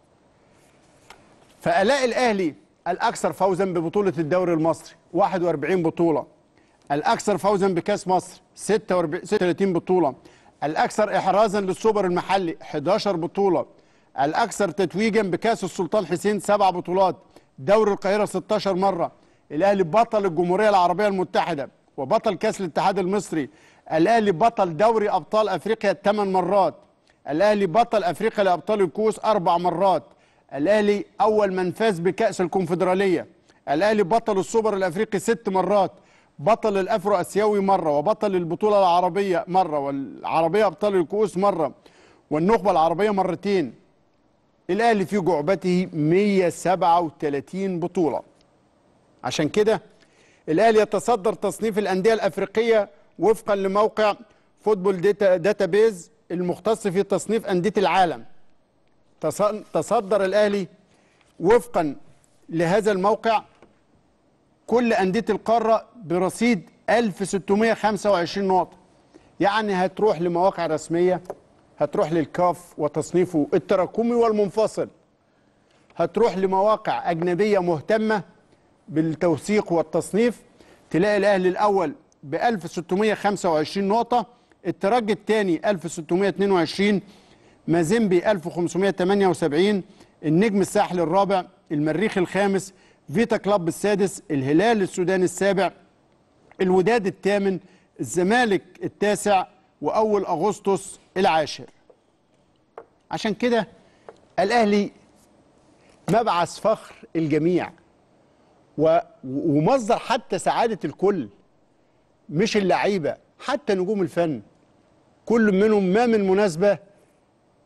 فالاء الاهلي الاكثر فوزا ببطوله الدوري المصري 41 بطوله الاكثر فوزا بكاس مصر 46 36 بطوله الاكثر احرازا للسوبر المحلي 11 بطوله الاكثر تتويجا بكاس السلطان حسين سبع بطولات دوري القاهره 16 مره الاهلي بطل الجمهوريه العربيه المتحده وبطل كاس الاتحاد المصري الاهلي بطل دوري ابطال افريقيا 8 مرات الاهلي بطل افريقيا لابطال الكؤوس اربع مرات الاهلي اول من فاز بكاس الكونفدراليه الاهلي بطل السوبر الافريقي ست مرات بطل الافرو اسيوي مره وبطل البطوله العربيه مره والعربيه ابطال الكؤوس مره والنخبه العربيه مرتين الاهلي في جعبته 137 بطوله عشان كده الاهلي يتصدر تصنيف الانديه الافريقيه وفقا لموقع فوتبول داتا داتابيز المختص في تصنيف انديه العالم تص- تصدر الاهلي وفقا لهذا الموقع كل انديه القاره برصيد 1625 نقطه يعني هتروح لمواقع رسميه هتروح للكاف وتصنيفه التراكمي والمنفصل هتروح لمواقع اجنبيه مهتمه بالتوثيق والتصنيف تلاقي الاهلي الاول ب 1625 نقطه الترجي الثاني 1622 مازيمبي 1578 النجم الساحل الرابع المريخ الخامس فيتا كلاب السادس الهلال السوداني السابع الوداد الثامن الزمالك التاسع واول اغسطس العاشر عشان كده الاهلي مبعث فخر الجميع و- ومصدر حتى سعاده الكل مش اللعيبه حتى نجوم الفن كل منهم ما من مناسبه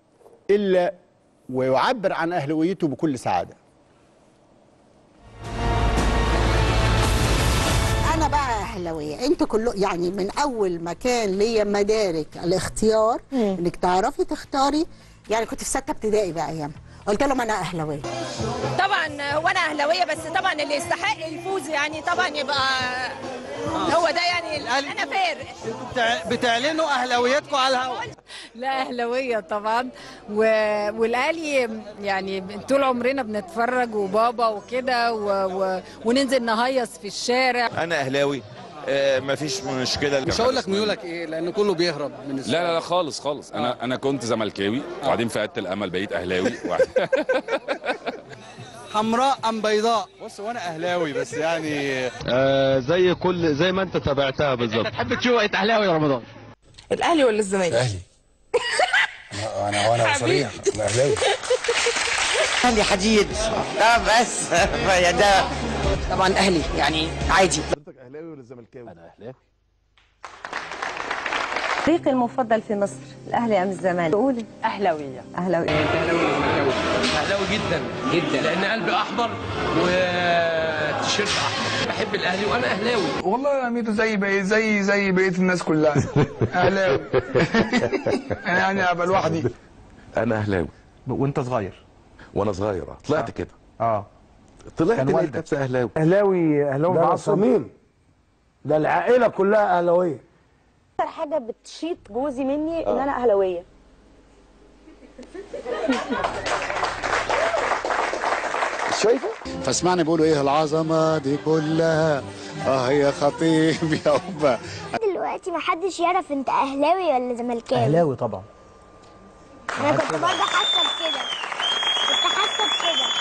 الا ويعبر عن اهلاويته بكل سعاده انا بقى اهلاويه انتوا كله يعني من اول ما كان ليا مدارك الاختيار انك تعرفي تختاري يعني كنت في سته ابتدائي بقى ايام قلت لهم انا اهلاويه طبعا هو انا اهلاويه بس طبعا اللي يستحق الفوز يعني طبعا يبقى هو ده يعني انا فارق بتعلنوا اهلاويتكم على الهواء لا اهلاويه طبعا و... والاهلي يعني طول عمرنا بنتفرج وبابا وكده و... و... وننزل نهيص في الشارع انا اهلاوي آه مفيش مشكله مش هقول لك ميولك ايه لان كله بيهرب من لا لا لا خالص خالص انا انا كنت زملكاوي وبعدين فقدت الامل بقيت اهلاوي حمراء ام بيضاء بص وانا اهلاوي بس يعني آه زي كل زي ما انت تابعتها بالظبط تحب تشوف بقيت اهلاوي يا رمضان الاهلي ولا الزمالك؟ الاهلي انا وانا صريح انا اهلاوي اهلي حديد لا بس يا ده طبعا اهلي يعني عادي اهلاوي ولا زملكاوي انا اهلاوي فريقي المفضل في مصر الاهلي ام الزمالك قولي اهلاويه اهلاوي اهلاوي جدا جدا لان قلبي احمر وتيشيرت احمر بحب الاهلي وانا اهلاوي والله يا امير زي بقى زي زي بقيه الناس كلها اهلاوي يعني ابقى لوحدي انا اهلاوي وانت صغير وانا صغير آه. طلعت كده اه طلعت كان لقيت والدك. نفسي اهلاوي اهلاوي اهلاوي ده معصب صميم ده العائله كلها اهلاويه اكتر حاجه بتشيط جوزي مني ان آه. انا اهلاويه شايفه فاسمعني بيقولوا ايه العظمه دي كلها اه يا خطيب يا أبا دلوقتي محدش يعرف انت اهلاوي ولا زملكاوي اهلاوي طبعا انا كنت برضه حاسه بكده كنت حاسه بكده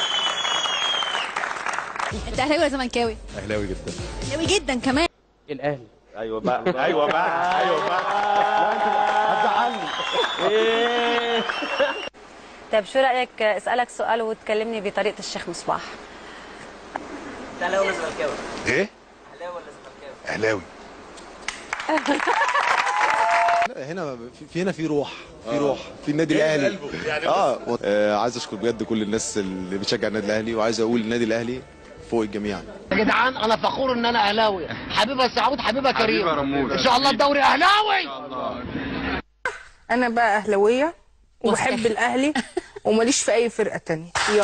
انت اهلاوي ولا زملكاوي؟ اهلاوي جدا اهلاوي جدا كمان الاهلي ايوه بقى ايوه بقى ايوه بقى هتزعلني ايه طب شو رايك اسالك سؤال وتكلمني بطريقه الشيخ مصباح اهلاوي ولا زملكاوي؟ ايه اهلاوي ولا زملكاوي؟ اهلاوي هنا في- في هنا في روح في روح في النادي الاهلي اه آه، عايز اشكر بجد كل الناس اللي بتشجع النادي الاهلي وعايز اقول النادي الاهلي فوق الجميع يا جدعان انا فخور ان انا اهلاوي حبيبه سعود حبيبه كريم ان شاء الله الدوري اهلاوي انا بقى اهلاويه وبحب الاهلي وماليش في اي فرقه تانية يلا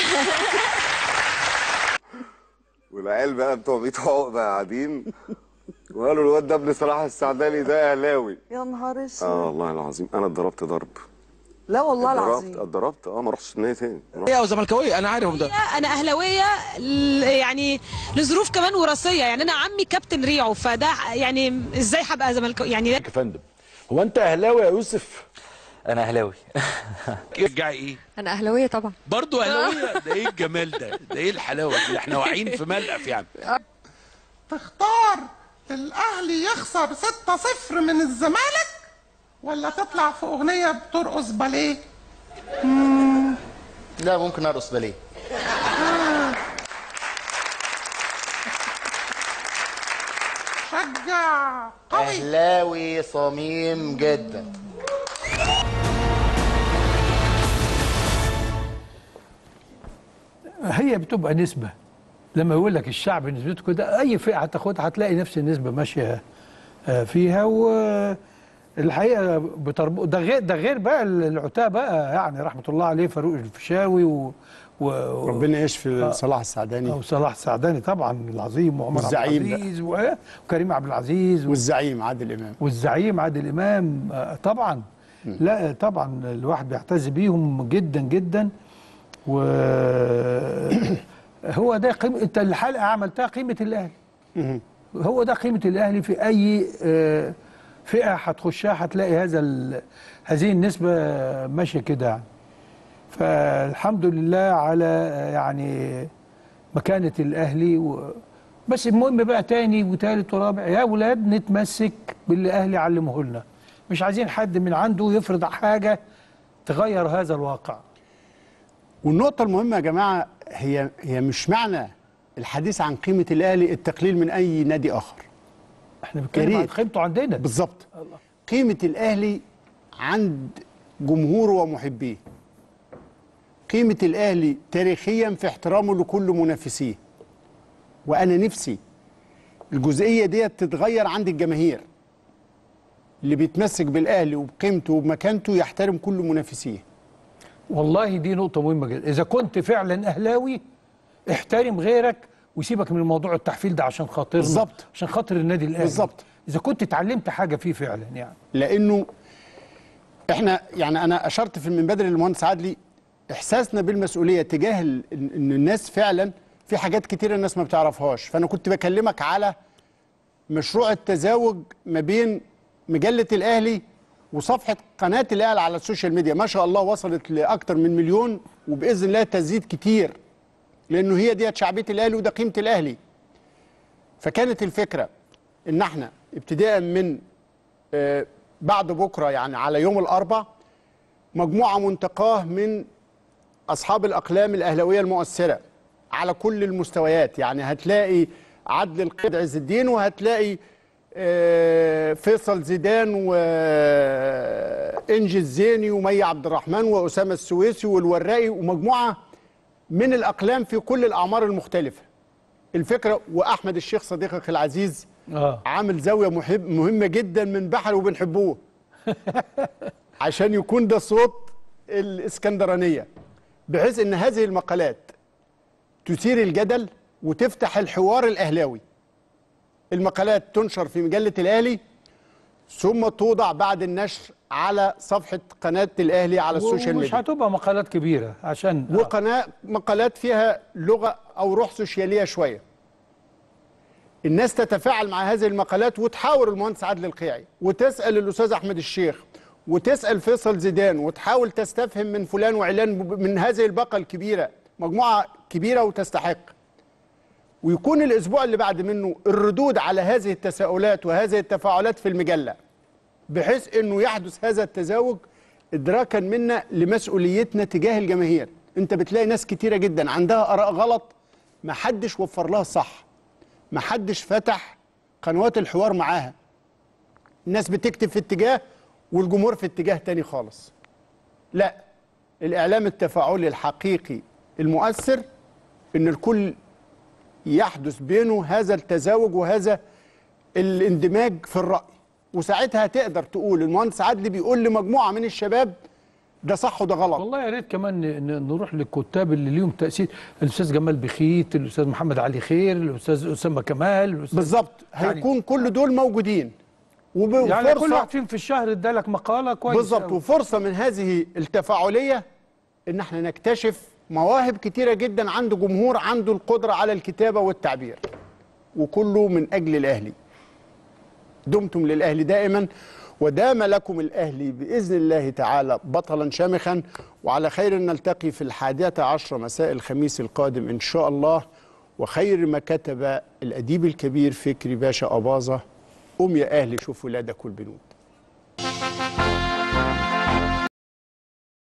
والعيال بقى بتوع بيت عقبه قاعدين وقالوا الواد ده ابن صلاح السعداني ده اهلاوي يا نهار اسود اه والله العظيم انا اتضربت ضرب لا والله اتضربت العظيم اتضربت اه ما رحتش النادي تاني ما ايه وزملكاويه انا عارف ده انا اهلاويه ل- يعني لظروف كمان وراثيه يعني انا عمي كابتن ريعو فده يعني ازاي هبقى زملكاوي يعني يا فندم هو انت اهلاوي يا يوسف انا اهلاوي رجع ايه انا اهلاويه طبعا برضه اهلاويه ده ايه الجمال ده ده ايه الحلاوه دي احنا واعيين في ملقف يعني تختار الاهلي يخسر 6-0 من الزمالك ولا تطلع في اغنيه بترقص باليه لا ممكن ارقص باليه شجع قوي اهلاوي صميم جدا هي بتبقى نسبة لما يقول لك الشعب نسبته كده أي فئة هتاخدها هتلاقي نفس النسبة ماشية آه، فيها والحقيقة بتربط ده غير ده غير بقى العتاة بقى يعني رحمة الله عليه فاروق الفيشاوي و و ربنا يشفي آه. صلاح السعداني أو صلاح السعداني طبعا العظيم وعمر عبد والزعيم بقى. العزيز و- وكريم عبد العزيز و- والزعيم عادل امام والزعيم عادل امام آه، طبعا لا طبعا الواحد بيعتز بيهم جدا جدا و هو ده قيمة انت الحلقه عملتها قيمه الاهلي هو ده قيمه الاهلي في اي آه، فئه هتخشها هتلاقي هذا ال- هذه النسبه ماشيه كده يعني فالحمد لله على آه، يعني مكانه الاهلي و... بس المهم بقى تاني وتالت ورابع يا ولاد نتمسك باللي اهلي علمه لنا مش عايزين حد من عنده يفرض حاجه تغير هذا الواقع والنقطة المهمة يا جماعة هي هي مش معنى الحديث عن قيمة الأهلي التقليل من أي نادي آخر. احنا بنتكلم عن قيمته عندنا بالظبط. قيمة الأهلي عند جمهوره ومحبيه قيمة الأهلي تاريخيا في احترامه لكل منافسيه وأنا نفسي الجزئية دي تتغير عند الجماهير اللي بيتمسك بالأهلي وبقيمته وبمكانته يحترم كل منافسيه والله دي نقطة مهمة جدا إذا كنت فعلا أهلاوي احترم غيرك وسيبك من موضوع التحفيل ده عشان خاطرنا بالظبط. عشان خاطر النادي الأهلي بالظبط. إذا كنت اتعلمت حاجة فيه فعلا يعني لانه احنا يعني انا اشرت في من بدري للمهندس عدلي احساسنا بالمسؤوليه تجاه ال- ان إن الناس فعلا في حاجات كتيره الناس ما بتعرفهاش فانا كنت بكلمك على مشروع التزاوج ما بين مجله الاهلي وصفحه قناه الاهلي على السوشيال ميديا ما شاء الله وصلت لاكثر من مليون وباذن الله تزيد كتير لانه هي ديت شعبيه الاهلي وده قيمه الاهلي فكانت الفكره ان احنا ابتداء من آه، بعد بكره يعني على يوم الاربع مجموعه منتقاه من اصحاب الاقلام الاهلاويه المؤثره على كل المستويات يعني هتلاقي عدل القيد عز الدين وهتلاقي آه، فيصل زيدان وانجي الزيني ومي عبد الرحمن واسامه السويسي والوراقي ومجموعه من الاقلام في كل الاعمار المختلفه الفكره واحمد الشيخ صديقك العزيز آه. عامل زاويه محب مهمه جدا من بحر وبنحبوه عشان يكون ده صوت الاسكندرانيه بحيث ان هذه المقالات تثير الجدل وتفتح الحوار الاهلاوي المقالات تنشر في مجله الاهلي ثم توضع بعد النشر على صفحه قناه الاهلي على السوشيال ومش ميديا هتبقى مقالات كبيرة عشان وقناه مقالات فيها لغه او روح سوشياليه شويه الناس تتفاعل مع هذه المقالات وتحاور المهندس عادل القيعي وتسال الاستاذ احمد الشيخ وتسال فيصل زيدان وتحاول تستفهم من فلان وعلان ب- من هذه الباقه الكبيره مجموعه كبيره وتستحق ويكون الاسبوع اللي بعد منه الردود على هذه التساؤلات وهذه التفاعلات في المجله بحيث انه يحدث هذا التزاوج ادراكا منا لمسؤوليتنا تجاه الجماهير انت بتلاقي ناس كتيره جدا عندها اراء غلط ما حدش وفر لها الصح ما حدش فتح قنوات الحوار معاها الناس بتكتب في اتجاه والجمهور في اتجاه تاني خالص لا الاعلام التفاعلي الحقيقي المؤثر ان الكل يحدث بينه هذا التزاوج وهذا الاندماج في الراي وساعتها تقدر تقول المهندس عدلي بيقول لمجموعه من الشباب ده صح وده غلط والله يا ريت كمان ن- ن- نروح للكتاب اللي ليهم تاثير الاستاذ جمال بخيت الاستاذ محمد علي خير الاستاذ اسامه كمال الأستاذ بالظبط يعني- هيكون كل دول موجودين وب- يعني كل وفرصه واحد فيهم في الشهر ادالك مقاله كويسه بالظبط أوي. وفرصه من هذه التفاعليه ان احنا نكتشف مواهب كتيره جدا عند جمهور عنده القدره على الكتابه والتعبير وكله من اجل الاهلي دمتم للاهلي دائما ودام لكم الاهلي باذن الله تعالى بطلا شامخا وعلى خير نلتقي في الحادية عشر مساء الخميس القادم ان شاء الله وخير ما كتب الاديب الكبير فكري باشا اباظه قوم يا اهلي شوف ولادك والبنود